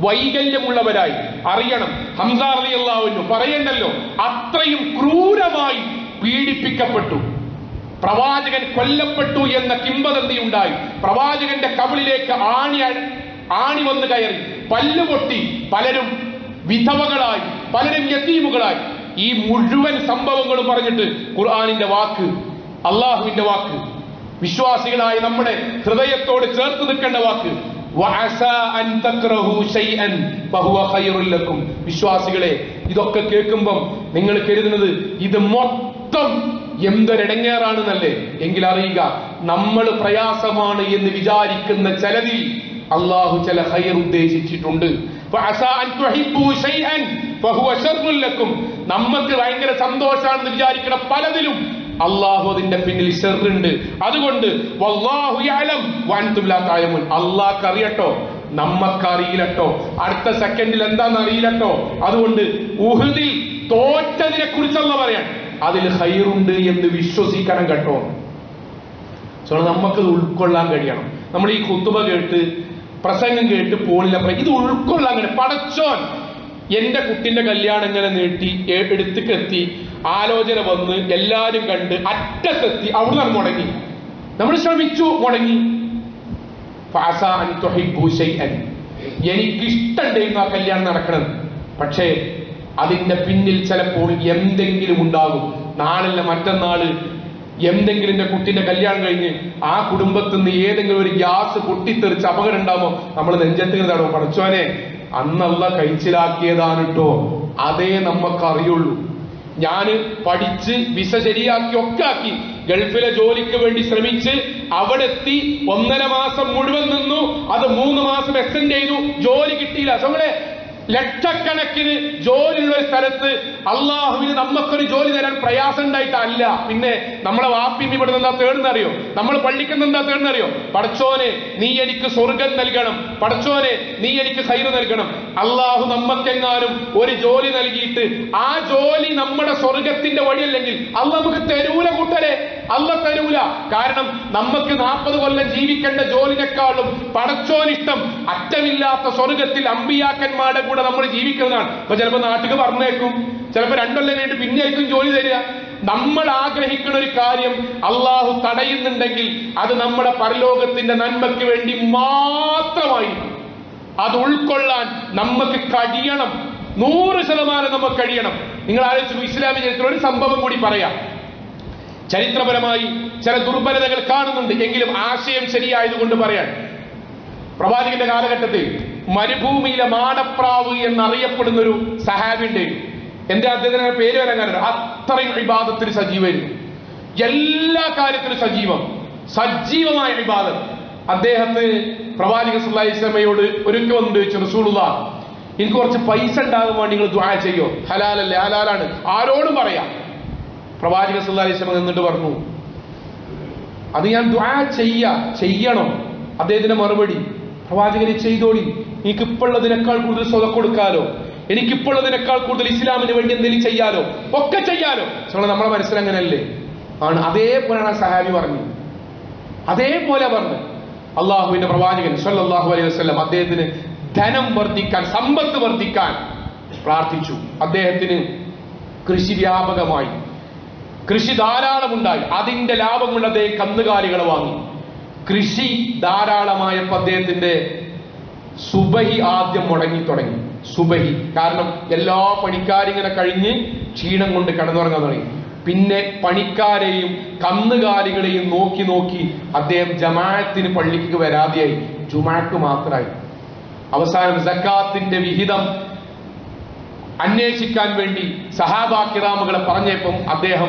വൈകല്യമുള്ളവരായി അറിയണം ഹംസാർ അലി അള്ളാഹുവിനു പറയണ്ടല്ലോ അത്രയും ക്രൂരമായി പീഡിപ്പിക്കപ്പെട്ടു പ്രവാചകൻ കൊല്ലപ്പെട്ടു എന്ന കിംവദന്തി ഉണ്ടായി പ്രവാചകന്റെ കവിളിലേക്ക് ആണി അ- ആണി വന്ന് കയറി പല്ലുപൊട്ടി പലരും വിധവകളായി പലരും യത്തീമുകളായി ഈ മുഴുവൻ സംഭവങ്ങളും പറഞ്ഞിട്ട് ഖുർആാനിന്റെ വാക്ക് അള്ളാഹുവിന്റെ വാക്ക് വിശ്വാസികളായ നമ്മുടെ ഹൃദയത്തോട് ചേർത്ത് നിൽക്കേണ്ട വാക്ക് വഅസാ അൻ തക്റഹു ശൈഅൻ ഫഹുവ ഖൈറുൽ ലക്കും വിശ്വാസികളെ ഇതൊക്കെ കേൾക്കുമ്പം നിങ്ങൾ കരുതുന്നത് ഇത് മൊത്തം എന്തൊരിടങ്ങേറാണെന്നല്ലേ എങ്കിൽ അറിയുക നമ്മൾ പ്രയാസമാണ് എന്ന് വിചാരിക്കുന്ന ചിലതിൽ അള്ളാഹു ചില ഹൈർ ഉദ്ദേശിച്ചിട്ടുണ്ട് ഫഅസാ അൻ തുഹിബ്ബു ശൈഅൻ ഫഹുവ ശർറുൽ ലക്കും നമുക്ക് ഭയങ്കര സന്തോഷാണെന്ന് വിചാരിക്കുന്ന പലതിലും അള്ളാഹു അതിന്റെ പിന്നിൽ ഷെറുണ്ട് അതുകൊണ്ട് വല്ലാഹു യഅലം വഅൻതും ലാ തഅലമുൻ അള്ളാഹ്ക്ക് അറിയട്ടോ നമ്മക്ക് അറിയില്ലട്ടോ അടുത്ത സെക്കൻഡിൽ എന്താന്ന് അറിയില്ലട്ടോ അതുകൊണ്ട് ഉഹുദിൽ തോറ്റതിനെ കുറിച്ചല്ല പറയാൻ അതിൽ ഹൈറുണ്ട് എന്ന് വിശ്വസിക്കണം കേട്ടോ സോ നമുക്ക് ഇത് ഉൾക്കൊള്ളാൻ കഴിയണം നമ്മൾ ഈ കുത്തുബ കേട്ട് പ്രസംഗം കേട്ട് പോണില്ല പ്ര- ഇത് ഉൾക്കൊള്ളാൻ കഴിയും പടച്ചോൻ എന്റെ കുട്ടിന്റെ കല്യാണം ഇങ്ങനെ നീട്ടി എ- എടുത്തിക്കെത്തി ആലോചന വന്ന് എല്ലാരും കണ്ട് അറ്റത്തെത്തി അവിടുന്ന് മുടങ്ങി നമ്മൾ ശ്രമിച്ചു മുടങ്ങി ഫഅസ അൻ തുഹിബ്ബു ശൈഅൻ. എനിക്കിഷ്ടണ്ടായിരുന്നു ആ കല്യാണം നടക്കണം പക്ഷേ അതിന്റെ പിന്നിൽ ചിലപ്പോൾ എന്തെങ്കിലും ഉണ്ടാകും നാളല്ല മറ്റന്നാള് എന്തെങ്കിലും എന്റെ കുട്ടിന്റെ കല്യാണം കഴിഞ്ഞ് ആ കുടുംബത്തിൽ നിന്ന് ഏതെങ്കിലും ഒരു ഗ്യാസ് പൊട്ടിത്തെറിച്ച് അപകടം ഉണ്ടാകുമോ നമ്മൾ നെഞ്ചത്തിന് തടവും പഠിച്ചോനെ അന്നല്ല കഴിച്ചിലാക്കിയതാണ് കേട്ടോ അതേ നമുക്കറിയുള്ളൂ ഞാന് പഠിച്ച് വിസ ശരിയാക്കി ഒക്കെ ആക്കി ഗൾഫിലെ ജോലിക്ക് വേണ്ടി ശ്രമിച്ച് അവിടെ എത്തി ഒന്നര മാസം മുഴുവൻ നിന്നു അത് മൂന്ന് മാസം എക്സ്റ്റെൻഡ് ചെയ്തു ജോലി കിട്ടിയില്ല നമ്മളെ ലക്ഷക്കണക്കിന് ജോലിയുള്ള ഒരു സ്ഥലത്ത് അള്ളാഹുവിന് നമുക്കൊരു ജോലി തരാൻ പ്രയാസം ഉണ്ടായിട്ടല്ല പിന്നെ നമ്മളെ വാപ്പിയും ഇവിടെ നിന്നാ തേടുന്നറിയോ നമ്മൾ പള്ളിക്ക് നിന്നാ തേടുന്നറിയോ പടച്ചോനെ നീ എനിക്ക് സ്വർഗം നൽകണം പടച്ചോനെ നീ എനിക്ക് ഹൈറ് നൽകണം അള്ളാഹു നമ്മക്കെങ്ങാനും ഒരു ജോലി നൽകിയിട്ട് ആ ജോലി നമ്മുടെ സ്വർഗത്തിന്റെ വഴിയല്ലെങ്കിൽ അല്ല നമുക്ക് തരൂല കൂട്ടരെ അല്ല തരൂല കാരണം നമുക്ക് നാൽപ്പത് കൊല്ലം ജീവിക്കേണ്ട ജോലിനേക്കാളും പടച്ചോനിഷ്ടം അറ്റമില്ലാത്ത സ്വർഗത്തിൽ അമ്പിയാക്കന്മാരുടെ കൂടെ നമ്മൾ ജീവിക്കുന്നതാണ് അപ്പൊ ചിലപ്പോ നാട്ടിൽ പറഞ്ഞേക്കും ചിലപ്പോ രണ്ടൊല്ലം കഴിഞ്ഞിട്ട് പിന്നെ ആയിരിക്കും ജോലി തരിക നമ്മൾ ആഗ്രഹിക്കുന്ന ഒരു കാര്യം അള്ളാഹു തടയുന്നുണ്ടെങ്കിൽ അത് നമ്മുടെ പരലോകത്തിന്റെ നന്മയ്ക്ക് വേണ്ടി മാത്രമായിരിക്കും അത് ഉൾക്കൊള്ളാൻ നമുക്ക് കഴിയണം നൂറ് ശതമാനം നമുക്ക് കഴിയണം നിങ്ങൾ ആലോചിച്ചു ഇസ്ലാമിക ചരിത്രം ഒരു സംഭവം കൂടി പറയാം ചരിത്രപരമായി ചില ദുർബലതകൾ കാണുന്നുണ്ട് എങ്കിലും ആശയം ശരിയായതുകൊണ്ട് പറയാൻ പ്രവാചകന്റെ കാലഘട്ടത്തിൽ മരുഭൂമിയിലെ മാടപ്രാവ് എന്നറിയപ്പെടുന്ന ഒരു സഹാബിന്റെ എന്റെ അദ്ദേഹത്തിന് പേര് വരാൻ കാരണം അത്രയും വിവാദത്തിൽ സജീവമായിരുന്നു എല്ലാ കാര്യത്തിലും സജീവം സജീവമായ വിവാദം അദ്ദേഹത്തിന് പ്രവാചക സുല്ലാ ഇസ്ലമയോട് ഒരുക്കി വന്നിട്ട് ചോദിച്ചു റസൂലുള്ള എനിക്ക് കുറച്ച് പൈസ ഉണ്ടാകാൻ വേണ്ടി നിങ്ങൾ ദ്വാ ചെയ്യോ ഹലാലല്ലേ ഹലാലാണ് ആരോടും പറയാം പ്രവാചക സുല്ലാ ഇസ്ലമ നിന്നിട്ട് പറഞ്ഞു അത് ഞാൻ ദ്വാ ചെയ്യ ചെയ്യണം അദ്ദേഹത്തിന്റെ മറുപടി പ്രവാചകനെ ചെയ്തോളി എനിക്ക് ഇപ്പോഴുള്ളതിനേക്കാൾ കൂടുതൽ സ്വത കൊടുക്കാലോ എനിക്ക് ഇപ്പോഴുള്ളതിനേക്കാൾ കൂടുതൽ ഇസ്ലാമിന് വേണ്ടി എന്തെങ്കിലും ചെയ്യാലോ ഒക്കെ ചെയ്യാലോ പക്ഷേ നമ്മളെ മനസ്സിൽ അങ്ങനെയല്ലേ ആണ് അതേപോലെയാണ് ആ സഹാബി പറഞ്ഞു അതേപോലെ പറഞ്ഞു അള്ളാഹുവിന്റെ പ്രവാചകൻ സല്ലല്ലാഹു അലൈഹി വസല്ലം അദ്ദേഹത്തിന് ധനം വർദ്ധിക്കാൻ സമ്പത്ത് വർദ്ധിക്കാൻ പ്രാർത്ഥിച്ചു അദ്ദേഹത്തിന് കൃഷി വ്യാപകമായി കൃഷി ധാരാളമുണ്ടായി അതിന്റെ ലാഭം കൊണ്ട് അദ്ദേഹം കന്നുകാലികളെ വാങ്ങി കൃഷി ധാരാളമായപ്പോൾ അദ്ദേഹത്തിന്റെ സുബഹി ആദ്യം മുടങ്ങി തുടങ്ങി സുബഹി കാരണം എല്ലാ പണിക്കാരിങ്ങനെ കഴിഞ്ഞ് ക്ഷീണം കൊണ്ട് കിടന്നുറങ്ങാൻ തുടങ്ങി പിന്നെ പണിക്കാരെയും കന്നുകാലികളെയും നോക്കി നോക്കി അദ്ദേഹം ജമാഅത്തിന് പള്ളിക്ക് വരാതെയായി ജുമാക്ക് മാത്രമായി അവസാനം സക്കാത്തിന്റെ വിഹിതം അന്വേഷിക്കാൻ വേണ്ടി സഹാബാക്കിറാമുകളെ പറഞ്ഞപ്പം അദ്ദേഹം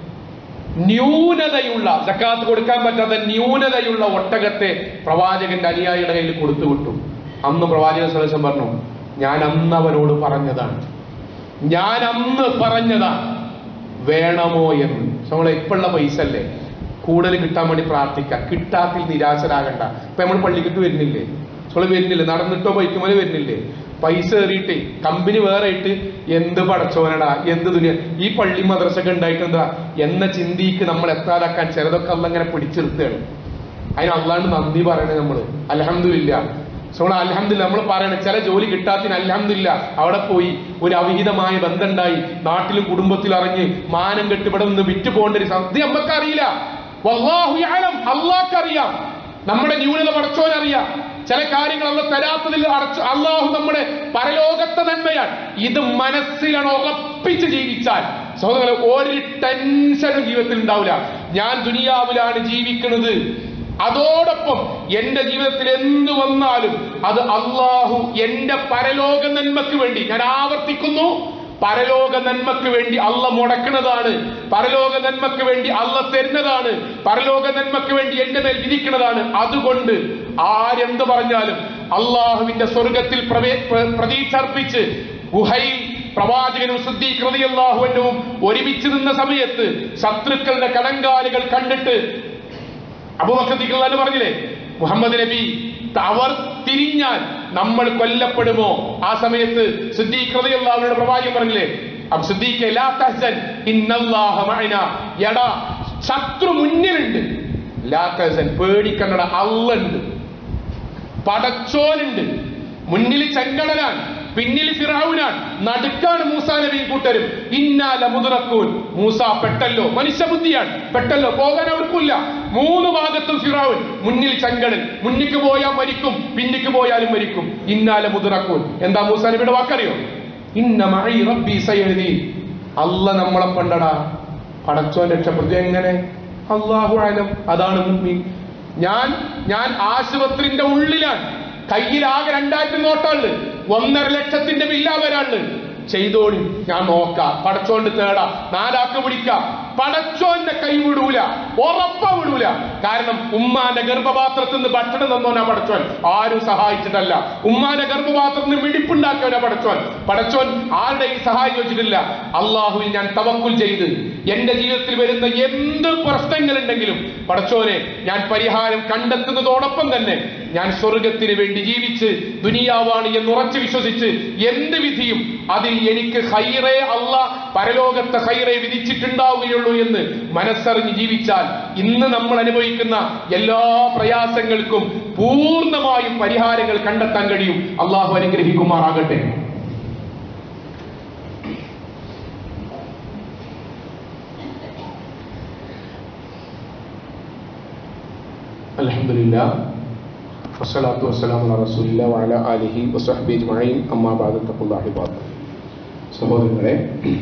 ന്യൂനതയുള്ള സക്കാത്ത് കൊടുക്കാൻ പറ്റാത്ത ന്യൂനതയുള്ള ഒട്ടകത്തെ പ്രവാചകന്റെ അനുയായിയുടെ കയ്യിൽ കൊടുത്തു വിട്ടു അന്ന് പ്രവാചകൻ സദസ്യം പറഞ്ഞു ഞാൻ അന്ന് അവനോട് പറഞ്ഞതാണ് ഞാൻ അന്ന് പറഞ്ഞതാണ് വേണമോ എന്ന് നമ്മളെ ഇപ്പോഴുള്ള പൈസ അല്ലേ കൂടുതൽ കിട്ടാൻ വേണ്ടി പ്രാർത്ഥിക്കാം കിട്ടാത്തിൽ നിരാശരാകണ്ട ഇപ്പൊ നമ്മൾ പള്ളിക്ക് വരുന്നില്ലേ നമ്മൾ വരുന്നില്ലേ നടന്നിട്ടോ ബൈക്കുമല വരുന്നില്ലേ പൈസ ഏറിയിട്ട് കമ്പനി വേറെ ആയിട്ട് എന്ത് പടച്ചോനടാ എന്ത് ദുനിയ ഈ പള്ളി മദ്രസൊക്കെ ഉണ്ടായിട്ട് എന്താ എന്ന ചിന്തിക്ക് നമ്മൾ എത്താതാക്കാൻ ചിലതൊക്കെ അല്ല ഇങ്ങനെ പിടിച്ചെടുത്തുകയാണ് അതിന് അള്ളാണ്ട് നന്ദി പറയണേ നമ്മള് അലഹമില്ല സോണ അലഹമില്ല നമ്മൾ പറയണം ചില ജോലി കിട്ടാത്തിന് അലഹമില്ല അവിടെ പോയി ഒരു അവിഹിതമായ ബന്ധമുണ്ടായി നാട്ടിലും കുടുംബത്തിലും അറിഞ്ഞ് മാനം കെട്ട് ഇവിടെ നിന്ന് വിറ്റ് പോകേണ്ട ഒരു സത്യം നമുക്ക് അറിയില്ല അള്ളാഹ്ക്കറിയാം നമ്മുടെ ന്യൂനത പടച്ചോനറിയാം ചില കാര്യങ്ങൾ അല്ല തരാത്തതിൽ അടച്ചു അള്ളാഹു നമ്മുടെ പരലോകത്തെ നന്മയാണ് ഇത് മനസ്സിലാണ് ഉറപ്പിച്ച് ജീവിച്ചാൽ സഹോദരങ്ങളെ ഒരു ടെൻഷനും ജീവിതത്തിൽ ഉണ്ടാവില്ല ഞാൻ ദുനിയാവിലാണ് ജീവിക്കുന്നത് അതോടൊപ്പം എന്റെ ജീവിതത്തിൽ എന്ത് വന്നാലും അത് അള്ളാഹു എന്റെ പരലോക നന്മക്ക് വേണ്ടി ഞാൻ ആവർത്തിക്കുന്നു പരലോക നന്മക്ക് വേണ്ടി അല്ല മുടക്കുന്നതാണ് പരലോക നന്മക്ക് വേണ്ടി അല്ല തരുന്നതാണ് പരലോക നന്മക്ക് വേണ്ടി എന്റെ മേൽ വിധിക്കുന്നതാണ് അതുകൊണ്ട് ആരെന്ത് പറഞ്ഞാലും അള്ളാഹുവിന്റെ സ്വർഗത്തിൽ പ്രവേ- പ്ര- പ്രതീക്ഷ അർപ്പിച്ച് ഗുഹയിൽ പ്രവാചകനും ശുദ്ധീകൃതിയല്ലാഹുവിനും ഒരുമിച്ച് നിന്ന സമയത്ത് ശത്രുക്കളുടെ കടങ്കാലുകൾ കണ്ടിട്ട് അബുബക്കർ പറഞ്ഞില്ലേ മുഹമ്മദ് നബി അവർ തിരിഞ്ഞാൽ നമ്മൾ കൊല്ലപ്പെടുമോ ആ സമയത്ത് സിദ്ദീഖ്റതിയുള്ളവരുടെ പ്രവാചകൻ പറഞ്ഞില്ലേ അബ് സിദ്ദീഖ് ലാ തഹ്സൻ ഇന്നല്ലാഹ മഅന എടാ ശത്രു മുന്നിലുണ്ട് ലാ തഹ്സൻ പേടിക്കണ്ടട അള്ളുണ്ട് പടച്ചോനുണ്ട് മുന്നിൽ ചെങ്കടനാൻ പിന്നിൽ ഫിറാവുനാൻ നടുക്കാണ് മൂസാ നബി കൂട്ടരും ഇന്നാല മുതറക്കൂൻ മൂസ പെട്ടല്ലോ മനുഷ്യബുദ്ധിയാണ് പെട്ടല്ലോ പോകാൻ അവർക്കില്ല മൂന്ന് ഭാഗത്തും ഫിറാവുൻ മുന്നിൽ ചെങ്കടൻ മുന്നിക്ക് പോയാൽ മരിക്കും പിന്നിക്ക് പോയാലും മരിക്കും ഇന്നാല മുതറക്കൂൻ എന്താ മൂസാ നബിയുടെ വാക്കറിയോ ഇന്ന മഴ റബ്ബി സയഹദീൻ അല്ല നമ്മളെ പണ്ടടാ പടച്ചോൻ രക്ഷപ്പെടുത്തി എങ്ങനെ അള്ളാഹു ആലം അതാണ് മുഅ്മിൻ ഞാൻ ഞാൻ ആശുപത്രിന്റെ ഉള്ളിലാണ് കയ്യിൽ ആകെ രണ്ടായിരത്തി നോട്ടുണ്ട് ഒന്നര ലക്ഷത്തിന്റെ ബില്ലാ വരാണ്ട് ചെയ്തോളി ഞാൻ നോക്കാം പടച്ചോണ്ട് തേടാ നാലാക്ക് പിടിക്കാം പടച്ചോന്റെ കൈ വിടൂല ഉറപ്പ വിടൂല കാരണം ഉമ്മാന്റെ ഗർഭപാത്രത്തിൽ നിന്ന് ഭക്ഷണം തന്നോനാ പടച്ചോൻ ആരും സഹായിച്ചിട്ടല്ല ഉമ്മാന്റെ ഗർഭപാത്രത്തിൽ നിന്ന് മിടിപ്പുണ്ടാക്കിയവനാ പടച്ചോൻ പടച്ചോൻ ആരുടെയും സഹായം ചോദിച്ചിട്ടില്ല അള്ളാഹുവിൽ ഞാൻ തവക്കുൽ ചെയ്ത് എന്റെ ജീവിതത്തിൽ വരുന്ന എന്ത് പ്രശ്നങ്ങളുണ്ടെങ്കിലും പടച്ചോനെ ഞാൻ പരിഹാരം കണ്ടെത്തുന്നതോടൊപ്പം തന്നെ ഞാൻ സ്വർഗത്തിന് വേണ്ടി ജീവിച്ച് ദുനിയാവാണ് എന്ന് ഉറച്ചു വിശ്വസിച്ച് എന്ത് വിധിയും അതിൽ എനിക്ക് ഹൈറേ അല്ല പരലോകത്തെ ഹൈറേ വിധിച്ചിട്ടുണ്ടാവുകയുള്ളൂ എന്ന് മനസ്സറിഞ്ഞ് ജീവിച്ചാൽ ഇന്ന് നമ്മൾ അനുഭവിക്കുന്ന എല്ലാ പ്രയാസങ്ങൾക്കും പൂർണ്ണമായും പരിഹാരങ്ങൾ കണ്ടെത്താൻ കഴിയും അള്ളാഹു അനുഗ്രഹിക്കുമാറാകട്ടെ അൽഹംദുലില്ലാ വസ്സലാത്തു വസ്സലാമു അലാ റസൂലില്ലാ വഅലാ ആലിഹി വസ്വഹ്ബി അജ്മഈൻ അമ്മാ ബഅദ് തഖുല്ലാഹി ബാദ് സഹോദരങ്ങളെ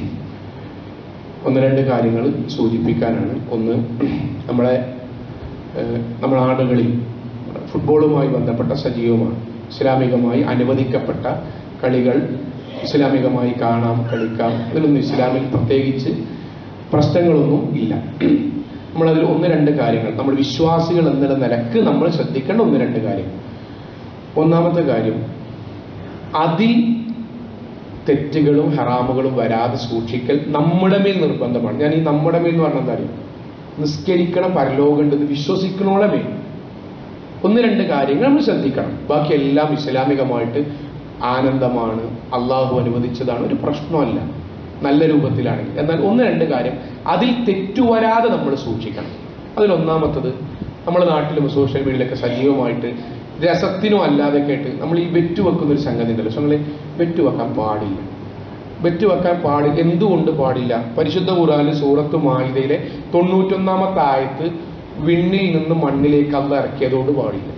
ഒന്ന് രണ്ട് കാര്യങ്ങൾ സൂചിപ്പിക്കാനാണ് ഒന്ന് നമ്മളെ ഏഹ്, നമ്മുടെ നാടുകളിൽ ഫുട്ബോളുമായി ബന്ധപ്പെട്ട സജീവമാണ് ഇസ്ലാമികമായി അനുവദിക്കപ്പെട്ട കളികൾ ഇസ്ലാമികമായി കാണാം കളിക്കാം അതിലൊന്നും ഇസ്ലാമിൽ പ്രത്യേകിച്ച് പ്രശ്നങ്ങളൊന്നും ഇല്ല നമ്മളതിൽ ഒന്ന് രണ്ട് കാര്യങ്ങൾ നമ്മൾ വിശ്വാസികൾ എന്നുള്ള നിലക്ക് നമ്മൾ ശ്രദ്ധിക്കേണ്ട ഒന്ന് രണ്ട് കാര്യങ്ങൾ ഒന്നാമത്തെ കാര്യം അതിൽ തെറ്റുകളും ഹറാമുകളും വരാതെ സൂക്ഷിക്കൽ നമ്മുടെ മേൽ നിർബന്ധമാണ് ഞാൻ ഈ നമ്മുടെ മേൽ എന്ന് പറഞ്ഞാൽ എന്താ അറിയോ നിസ്കരിക്കണ പരലോകമുണ്ട് ഇത് വിശ്വസിക്കണോളെ മേൽ ഒന്ന് രണ്ട് കാര്യങ്ങൾ നമ്മൾ ശ്രദ്ധിക്കണം ബാക്കി എല്ലാം ഇസ്ലാമികമായിട്ട് ആനന്ദമാണ് അള്ളാഹു അനുവദിച്ചതാണ് ഒരു പ്രശ്നമല്ല നല്ല രൂപത്തിലാണെങ്കിൽ എന്നാൽ ഒന്ന് രണ്ട് കാര്യം അതിൽ തെറ്റുവരാതെ നമ്മൾ സൂക്ഷിക്കണം അതിലൊന്നാമത്തത് നമ്മുടെ നാട്ടിലും സോഷ്യൽ മീഡിയയിലൊക്കെ സജീവമായിട്ട് രസത്തിനോ അല്ലാതെ കേട്ട് നമ്മൾ ഈ വെറ്റ് വെക്കുന്ന ഒരു സംഗതി ഉണ്ടല്ലോ പക്ഷെ നമ്മൾ വെറ്റ് വെക്കാൻ പാടില്ല വെറ്റ് വെക്കാൻ പാടില്ല എന്തുകൊണ്ട് പാടില്ല പരിശുദ്ധ ഖുറാനിൽ സൂറത്ത് മാഹിദയിലെ തൊണ്ണൂറ്റൊന്നാമത്തെ ആയത്ത് വിണ്ണിൽ നിന്ന് മണ്ണിലേക്ക് അല്ല ഇറക്കിയതുകൊണ്ട് പാടില്ല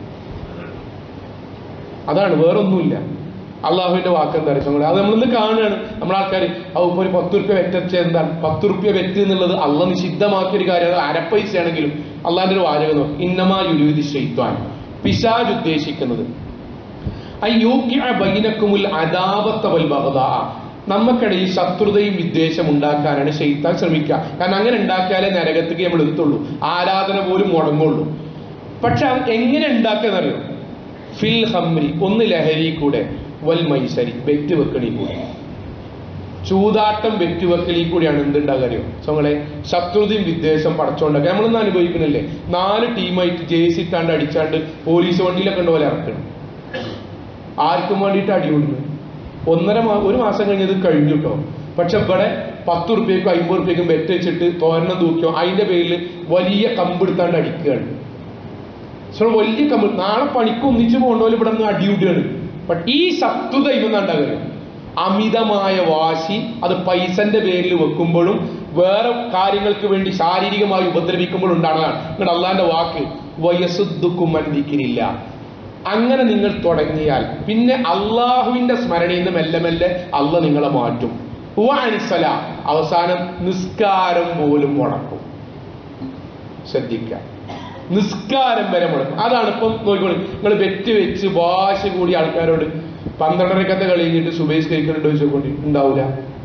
അതാണ് വേറൊന്നുമില്ല അള്ളാഹുവിന്റെ വാക്ക് എന്താ പറയുക അത് നമ്മളിന്ന് കാണുകയാണ് നമ്മളെ ആൾക്കാർ അത് ഇപ്പൊ ഒരു പത്ത് റുപ്യ വെറ്റച്ച എന്താണ് പത്ത് റുപ്യ വെറ്റ് എന്നുള്ളത് അള്ള നിഷിദ്ധമാക്കിയ ഒരു കാര്യം അത് അരപ്പൈസ ആണെങ്കിലും അള്ളാഹിന്റെ ഒരു വാചകം നോക്കി ഇന്നമാ യുരുതി ശൈത്വാൻ പിശാജ് ഉദ്ദേശിക്കുന്നത് ബൈനക്കുമുൽ അദാബത്ത വൽ ബഗ്ദാ. നമുക്കിടയിൽ ശത്രുതയും വിദ്വേഷം ഉണ്ടാക്കാനാണ് ഷെയ്ത്താൻ ശ്രമിക്കുക കാരണം അങ്ങനെ ഉണ്ടാക്കിയാലേ നരകത്തേക്ക് നമ്മൾ എത്തുള്ളൂ ആരാധന പോലും മുടങ്ങുള്ളൂ പക്ഷെ അത് എങ്ങനെ ഉണ്ടാക്കാന്നറിയോ ഫിൽ ഹംരി ഒന്ന് ലഹരി കൂടെ വൽ മൈസരി വെറ്റ് വെക്കണി കൂടെ ചൂതാട്ടം വെറ്റുവെക്കലിൽ കൂടിയാണ് എന്തുണ്ടാകുക അറിയോ നമ്മളെ ശത്രുതയും വിദ്വേഷം പടച്ചോണ്ടൊക്കെ നമ്മളൊന്നും അനുഭവിക്കുന്നില്ലേ നാല് ടീമായിട്ട് ജേസി ഇട്ടാണ്ട് അടിച്ചാണ്ട് പോലീസ് വണ്ടിയിലൊക്കെ ഉണ്ട് പോലെ ഇറക്കണം ആർക്കും വേണ്ടിയിട്ട് അടികൊടുന്നു ഒന്നര മാ ഒരു മാസം കഴിഞ്ഞത് കഴിഞ്ഞു കേട്ടോ പക്ഷെ ഇവിടെ പത്ത് റുപ്യക്കും അമ്പത് റുപ്യക്കും വെറ്റ് വെച്ചിട്ട് തോരണം തൂക്കിയോ അതിന്റെ പേരിൽ വലിയ കമ്പെടുത്താണ്ട് അടിക്കുകയാണ് സോ വലിയ കമ്മ നാളെ പണിക്ക് ഒന്നിച്ച് പോകണ്ടോല് ഇവിടെ നിന്ന് അടിയുടിയാണ് ബട്ട് ഈ ശത്രുത ഇന്നുണ്ടാകുക അമിതമായ വാശി അത് പൈസന്റെ പേരിൽ വെക്കുമ്പോഴും വേറെ കാര്യങ്ങൾക്ക് വേണ്ടി ശാരീരികമായി ഉപദ്രവിക്കുമ്പോഴും ഉണ്ടാകുന്നതാണ് നിങ്ങളുടെ അള്ളാന്റെ വാക്ക് വയസ്സുദ്ദുക്കും മന്ദിക്കില്ല അങ്ങനെ നിങ്ങൾ തുടങ്ങിയാൽ പിന്നെ അള്ളാഹുവിന്റെ സ്മരണയിൽ നിന്ന് മെല്ലെ മെല്ലെ അള്ള നിങ്ങളെ മാറ്റും വാനിസല അവസാനം നിസ്കാരം പോലും മുടക്കും ശ്രദ്ധിക്കുക നിസ്കാരം വരെ മുടക്കും അതാണ് ഇപ്പം നോക്കിക്കോളി നിങ്ങൾ വെറ്റ് വെച്ച് വാശ കൂടി ആൾക്കാരോട് പന്ത്രണ്ടരക്കത്തെ കളി കഴിഞ്ഞിട്ട് സുബൈസ് കഴിക്കുന്നുണ്ടോ ചോദിച്ചോണ്ടി ഉണ്ടാവൂല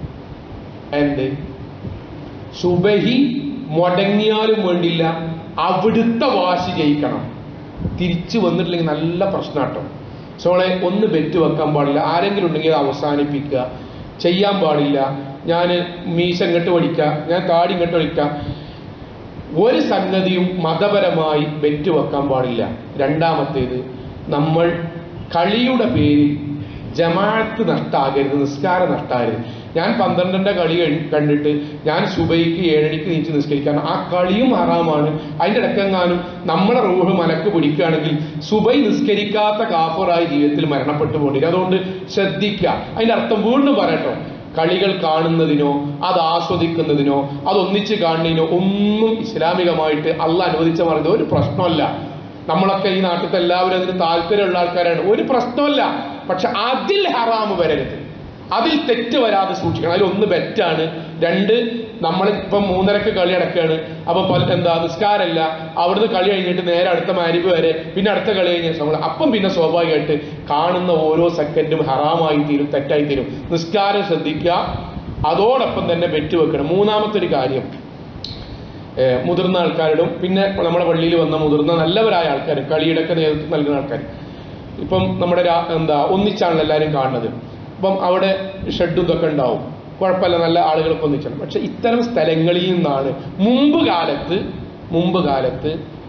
എന്ത് സുബഹി മുടങ്ങിയാലും വേണ്ടില്ല അവിടുത്തെ വാശി ജയിക്കണം തിരിച്ചു വന്നിട്ടില്ലെങ്കിൽ നല്ല പ്രശ്നാട്ടോ സോളെ ഒന്ന് ബെറ്റ് വെക്കാൻ പാടില്ല ആരെങ്കിലും ഉണ്ടെങ്കിൽ അത് അവസാനിപ്പിക്കുക ചെയ്യാൻ പാടില്ല ഞാൻ മീശ ഇങ്ങോട്ട് പഠിക്കുക ഞാൻ താടി ഇങ്ങോട്ട് പഠിക്കുക ഒരു സംഗതിയും മതപരമായി ബെറ്റ് വെക്കാൻ പാടില്ല രണ്ടാമത്തേത് നമ്മൾ കളിയുടെ പേരിൽ ജമാഅത്ത് നഷ്ടാകരുത് നിസ്കാരം നഷ്ടാകരുത് ഞാൻ പന്ത്രണ്ടിന്റെ കളി കഴി- കണ്ടിട്ട് ഞാൻ സുബൈക്ക് ഏഴണിക്ക് നീച്ച് നിസ്കരിക്കാൻ ആ കളിയും ഹറാമാണ് അതിന്റെ ഇടക്കെങ്ങാനും നമ്മുടെ റൂഹ് മലക്ക് പിടിക്കുകയാണെങ്കിൽ സുബൈ നിസ്കരിക്കാത്ത കാഫറായി ജീവിതത്തിൽ മരണപ്പെട്ടു പോകേണ്ടി അതുകൊണ്ട് ശ്രദ്ധിക്കുക അതിന്റെ അർത്ഥം വീണ്ടും പറയട്ടോ കളികൾ കാണുന്നതിനോ അത് ആസ്വദിക്കുന്നതിനോ അത് ഒന്നിച്ച് കാണുന്നതിനോ ഒന്നും ഇസ്ലാമികമായിട്ട് അല്ല അനുവദിച്ച മാർഗം ഒരു പ്രശ്നമല്ല നമ്മളൊക്കെ ഈ നാട്ടിലത്തെ എല്ലാവരും അതിന് താല്പര്യമുള്ള ആൾക്കാരാണ് ഒരു പ്രശ്നമല്ല പക്ഷെ അതിൽ ഹറാമ് വരരുത് അതിൽ തെറ്റ് വരാതെ സൂക്ഷിക്കണം അതിൽ ഒന്ന് ബെറ്റാണ് രണ്ട് നമ്മൾ ഇപ്പം മൂന്നരക്ക് കളി അടക്കുകയാണ് അപ്പൊ പല- എന്താ നിസ്കാരമല്ല അവിടുന്ന് കളി കഴിഞ്ഞിട്ട് നേരെ അടുത്ത മാരിപ്പ് വരെ പിന്നെ അടുത്ത കളി കഴിഞ്ഞ സമയം അപ്പം പിന്നെ സ്വാഭാവികമായിട്ട് കാണുന്ന ഓരോ സെക്കൻഡും ഹറാമായി തീരും തെറ്റായി തീരും നിസ്കാരം ശ്രദ്ധിക്കുക അതോടൊപ്പം തന്നെ ബെറ്റ് വെക്കണം മൂന്നാമത്തെ ഒരു കാര്യം ഏഹ് മുതിർന്ന ആൾക്കാരോടും പിന്നെ നമ്മുടെ പള്ളിയിൽ വന്ന മുതിർന്ന നല്ലവരായ ആൾക്കാർ കളിയുടെയൊക്കെ നേതൃത്വം നൽകുന്ന ആൾക്കാർ ഇപ്പം നമ്മുടെ രാ- എന്താ ഒന്നിച്ചാണല്ലോ എല്ലാവരും കാണുന്നത് അപ്പം അവിടെ ഷെഡും ഇതൊക്കെ ഉണ്ടാവും കുഴപ്പമില്ല നല്ല ആളുകളൊക്കെ ഒന്നിച്ചാണ് പക്ഷെ ഇത്തരം സ്ഥലങ്ങളിൽ നിന്നാണ് മുമ്പ് കാലത്ത് മുമ്പ് കാലത്ത്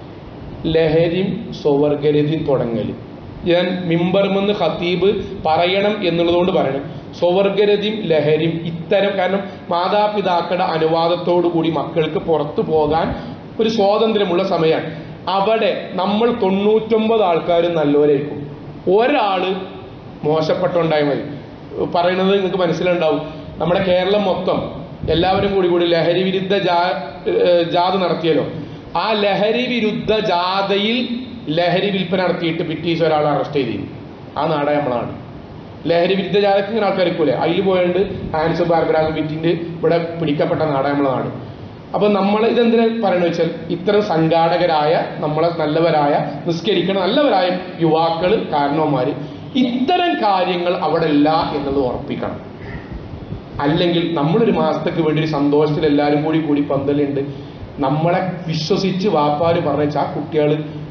ലഹരിയും സ്വവർഗരതിയും തുടങ്ങൽ ഞാൻ മിമ്പർമെന്ന് ഖത്തീബ് പറയണം എന്നുള്ളതുകൊണ്ട് പറയണം സ്വവർഗരതിയും ലഹരിയും ഇത്തരം കാരണം മാതാപിതാക്കളുടെ അനുവാദത്തോടു കൂടി മക്കൾക്ക് പുറത്തു പോകാൻ ഒരു സ്വാതന്ത്ര്യമുള്ള സമയമാണ് അവിടെ നമ്മൾ തൊണ്ണൂറ്റൊമ്പത് ആൾക്കാരും നല്ലവരായിരിക്കും ഒരാള് മോശപ്പെട്ടുണ്ടായി മതി പറയുന്നത് നിങ്ങൾക്ക് മനസ്സിലുണ്ടാവും നമ്മുടെ കേരളം മൊത്തം എല്ലാവരും കൂടി കൂടി ലഹരി വിരുദ്ധ ജാ ഏഹ് ജാഥ നടത്തിയല്ലോ ആ ലഹരി വിരുദ്ധ ജാഥയിൽ ലഹരി വിൽപ്പന നടത്തിയിട്ട് പിറ്റീസ് ഒരാളെ അറസ്റ്റ് ചെയ്തിരുന്നു ആ നാടാ നമ്മളാണ് ലഹരി വിരുദ്ധ ജാഥക്ക് ഇങ്ങനെ ആൾക്കാർ ഇരിക്കൂലേ അതിൽ പോയിട്ട് ഹാൻസ് ബാർബരാഗ് വിറ്റിന്റെ ഇവിടെ പിടിക്കപ്പെട്ട നാടാ നമ്മളെ നാട് അപ്പൊ നമ്മൾ ഇതെന്തിനാ പറയണെന്ന് വെച്ചാൽ ഇത്തരം സംഘാടകരായ നമ്മളെ നല്ലവരായ നിസ്കരിക്കണ നല്ലവരായ യുവാക്കള് കാരണവന്മാര് ഇത്തരം കാര്യങ്ങൾ അവിടെ ഇല്ല എന്നത് ഉറപ്പിക്കണം അല്ലെങ്കിൽ നമ്മളൊരു മാസത്തേക്ക് വേണ്ടി ഒരു സന്തോഷത്തിൽ എല്ലാവരും കൂടി കൂടി പന്തലുണ്ട് നമ്മളെ വിശ്വസിച്ച് വാപ്പാര് പറഞ്ഞ ആ കുട്ടികൾ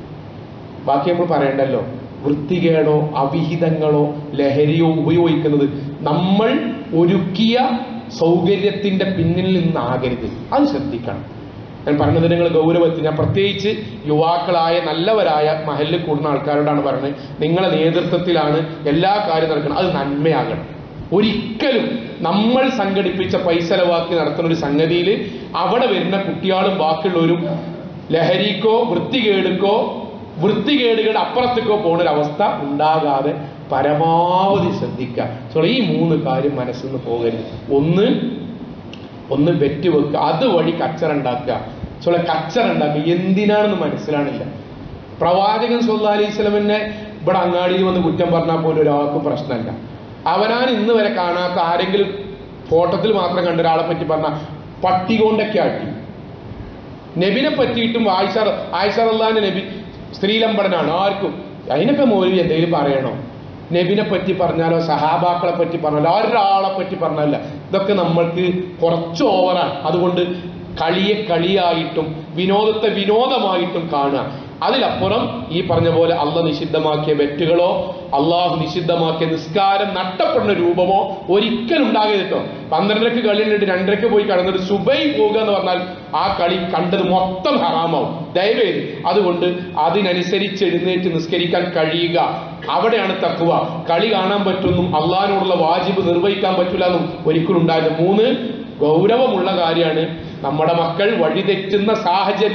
ബാക്കി നമ്മൾ പറയണ്ടല്ലോ വൃത്തികേടോ അവിഹിതങ്ങളോ ലഹരിയോ ഉപയോഗിക്കുന്നത് നമ്മൾ ഒരുക്കിയ സൗകര്യത്തിന്റെ പിന്നിൽ നിന്നാകരുത് അത് ശ്രദ്ധിക്കണം ഞാൻ പറഞ്ഞത് നിങ്ങൾ ഗൗരവത്തിൽ ഞാൻ പ്രത്യേകിച്ച് യുവാക്കളായ നല്ലവരായ മഹലിൽ കൂടുന്ന ആൾക്കാരോടാണ് പറയുന്നത് നിങ്ങളെ നേതൃത്വത്തിലാണ് എല്ലാ കാര്യം നടക്കുന്നത് അത് നന്മയാകണം ഒരിക്കലും നമ്മൾ സംഘടിപ്പിച്ച പൈസ ചെലവാക്കി നടത്തുന്ന ഒരു സംഗതിയിൽ അവിടെ വരുന്ന കുട്ടികളും ബാക്കിയുള്ളവരും ലഹരിക്കോ വൃത്തികേടുക്കോ വൃത്തികേടുകളുടെ അപ്പുറത്തേക്കോ പോകുന്ന ഒരു അവസ്ഥ ഉണ്ടാകാതെ പരമാവധി ശ്രദ്ധിക്കുക സോ ഈ മൂന്ന് കാര്യം മനസ്സിൽ നിന്ന് പോകരുത് ഒന്ന് ഒന്ന് വെറ്റ് വെക്കുക അതുവഴി കച്ചറ ഉണ്ടാക്കുക സോളെ കച്ചറ ഉണ്ടാക്കുക എന്തിനാണെന്ന് മനസ്സിലാണില്ല പ്രവാചകൻ സല്ലാ അലൈഹി സ്വലമിനെ ഇവിടെ അങ്ങാടിയിൽ വന്ന് കുറ്റം പറഞ്ഞാൽ പോലും ഒരാൾക്കും പ്രശ്നമല്ല അവനാൻ ഇന്ന് വരെ കാണാത്ത ആരെങ്കിലും ഫോട്ടോത്തിൽ മാത്രം കണ്ട ഒരാളെ പറ്റി പറഞ്ഞാൽ പട്ടി കൊണ്ടൊക്കെ ആട്ടി നബിനെ പറ്റിയിട്ടും ആയിഷ ആയിഷ അള്ളഹാന്റെ നബി സ്ത്രീലമ്പടനാണ് ആർക്കും അതിനൊക്കെ മൗലവി എന്തെങ്കിലും പറയണോ നബിനെ പറ്റി പറഞ്ഞാലോ സഹാബാക്കളെ പറ്റി പറഞ്ഞാലോ ഒരാളെ പറ്റി പറഞ്ഞാലോ ഇതൊക്കെ നമ്മൾക്ക് കുറച്ച് ഓവറാണ് അതുകൊണ്ട് കളിയെ കളിയായിട്ടും വിനോദത്തെ വിനോദമായിട്ടും കാണുക അതിലപ്പുറം ഈ പറഞ്ഞ പോലെ അള്ള നിഷിദ്ധമാക്കിയ ബെറ്റുകളോ അള്ളാഹു നിഷിദ്ധമാക്കിയ നിസ്കാരം നഷ്ടപ്പെടുന്ന രൂപമോ ഒരിക്കലും ഉണ്ടാകരുത് കേട്ടോ പന്ത്രണ്ടരക്ക് കളി കണ്ടിട്ട് രണ്ടരക്ക് പോയി കടന്നിട്ട് സുബൈ പോകുക എന്ന് പറഞ്ഞാൽ ആ കളി കണ്ടത് മൊത്തം ഹറാമാവും ദയവേത് അതുകൊണ്ട് അതിനനുസരിച്ച് എഴുന്നേറ്റ് നിസ്കരിക്കാൻ കഴിയുക അവിടെയാണ് തക്കുവ കളി കാണാൻ പറ്റുമെന്നും അള്ളാഹിനോടുള്ള വാജിബ് നിർവഹിക്കാൻ പറ്റില്ല എന്നും ഒരിക്കലും ഉണ്ടായത് മൂന്ന് ഗൗരവമുള്ള കാര്യമാണ് നമ്മുടെ മക്കൾ വഴിതെറ്റുന്ന സാഹചര്യം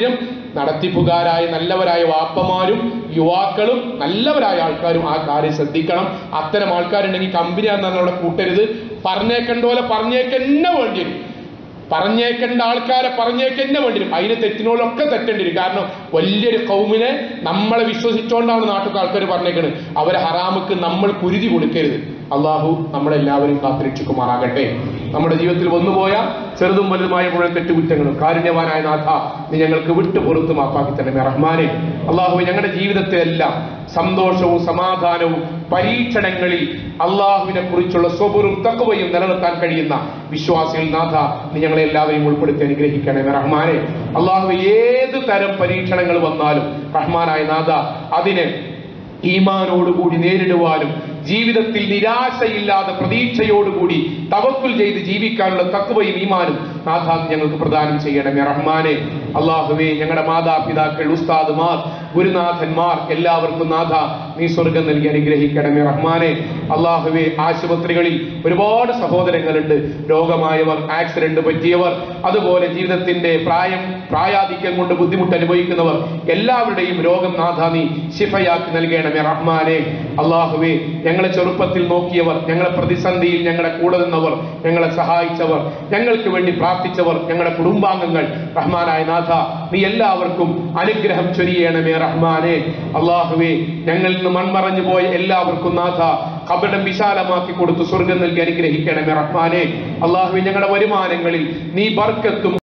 നടത്തിപ്പുകാരായ നല്ലവരായ വാപ്പമാരും യുവാക്കളും നല്ലവരായ ആൾക്കാരും ആ കാര്യം ശ്രദ്ധിക്കണം അത്തരം ആൾക്കാരുണ്ടെങ്കിൽ കമ്പനിയാണെന്ന് അവിടെ കൂട്ടരുത് പറഞ്ഞേക്കണ്ട പോലെ പറഞ്ഞേക്കെന്നെ വേണ്ടി വരും പറഞ്ഞേക്കേണ്ട ആൾക്കാരെ പറഞ്ഞേക്കെന്നെ വേണ്ടി വരും അതിന് തെറ്റിനോടൊക്കെ തെറ്റേണ്ടി വരും കാരണം വലിയൊരു കൗമിനെ നമ്മളെ വിശ്വസിച്ചുകൊണ്ടാണ് നാട്ടിലത്തെ ആൾക്കാർ പറഞ്ഞേക്കുന്നത് അവരെ ഹറാമുക്ക് നമ്മൾ കുരുതി കൊടുക്കരുത് അള്ളാഹു നമ്മളെല്ലാവരും കാത്തിരക്ഷിക്കുമാറാകട്ടെ നമ്മുടെ ജീവിതത്തിൽ വന്നുപോയ ചെറുതും വലുതുമായ മുഴുവൻ തെറ്റുകുറ്റങ്ങളും കാരുണ്യവാനായ നാഥ നീ ഞങ്ങൾക്ക് വിട്ടു പുറത്ത് മാപ്പാക്കി തന്നെ റഹ്മാനെ അള്ളാഹു ഞങ്ങളുടെ ജീവിതത്തിലെല്ലാം സന്തോഷവും സമാധാനവും പരീക്ഷണങ്ങളിൽ അള്ളാഹുവിനെ കുറിച്ചുള്ള സ്വപുറും തക്കവയും നിലനിർത്താൻ കഴിയുന്ന വിശ്വാസികൾ നാഥ നീ ഞങ്ങളെ എല്ലാവരെയും ഉൾപ്പെടുത്തി അനുഗ്രഹിക്കണേ റഹ്മാനെ അള്ളാഹു ഏത് തരം പരീക്ഷണങ്ങൾ വന്നാലും റഹ്മാനായ നാഥ അതിനെ ഈമാനോടുകൂടി നേരിടുവാനും ജീവിതത്തിൽ നിരാശയില്ലാതെ പ്രതീക്ഷയോടുകൂടി തവക്കുൽ ചെയ്ത് ജീവിക്കാനുള്ള തത്വയും ഈമാനും നാഥ ഞങ്ങൾക്ക് പ്രദാനം ചെയ്യണമേ റഹ്മാനെ അള്ളാഹുവേ ഞങ്ങളുടെ മാതാപിതാക്കൾ ഉസ്താദുമാർ ഗുരുനാഥന്മാർ എല്ലാവർക്കും നാഥ നീ സ്വർഗം നൽകി അനുഗ്രഹിക്കണമേ റഹ്മാനെ അള്ളാഹുവേ ആശുപത്രികളിൽ ഒരുപാട് സഹോദരങ്ങളുണ്ട് രോഗമായവർ ആക്സിഡന്റ് പറ്റിയവർ അതുപോലെ ജീവിതത്തിന്റെ പ്രായം പ്രായാധിക്യം കൊണ്ട് ബുദ്ധിമുട്ട് അനുഭവിക്കുന്നവർ എല്ലാവരുടെയും രോഗം നാഥ നീ ശിഫയാക്കി നൽകണമേ റഹ്മാനെ അള്ളാഹുവേ ഞങ്ങളെ ചെറുപ്പത്തിൽ നോക്കിയവർ ഞങ്ങളെ പ്രതിസന്ധിയിൽ ഞങ്ങളുടെ കൂടെ നിന്നവർ ഞങ്ങളെ സഹായിച്ചവർ ഞങ്ങൾക്ക് വേണ്ടി പ്രാർത്ഥിച്ചവർ ഞങ്ങളുടെ കുടുംബാംഗങ്ങൾ റഹ്മാനായ നാഥ നീ എല്ലാവർക്കും അനുഗ്രഹം ചൊരിയണമേ റഹ്മാനെ അള്ളാഹുവേ ഞങ്ങളിൽ നിന്ന് മൺമറഞ്ഞു പോയ എല്ലാവർക്കും നാഥ കബടം വിശാലമാക്കി കൊടുത്ത് സ്വർഗം നൽകി അനുഗ്രഹിക്കണമേ റഹ്മാനെ അള്ളാഹുവെ ഞങ്ങളുടെ വരുമാനങ്ങളിൽ നീ ബർക്കത്തും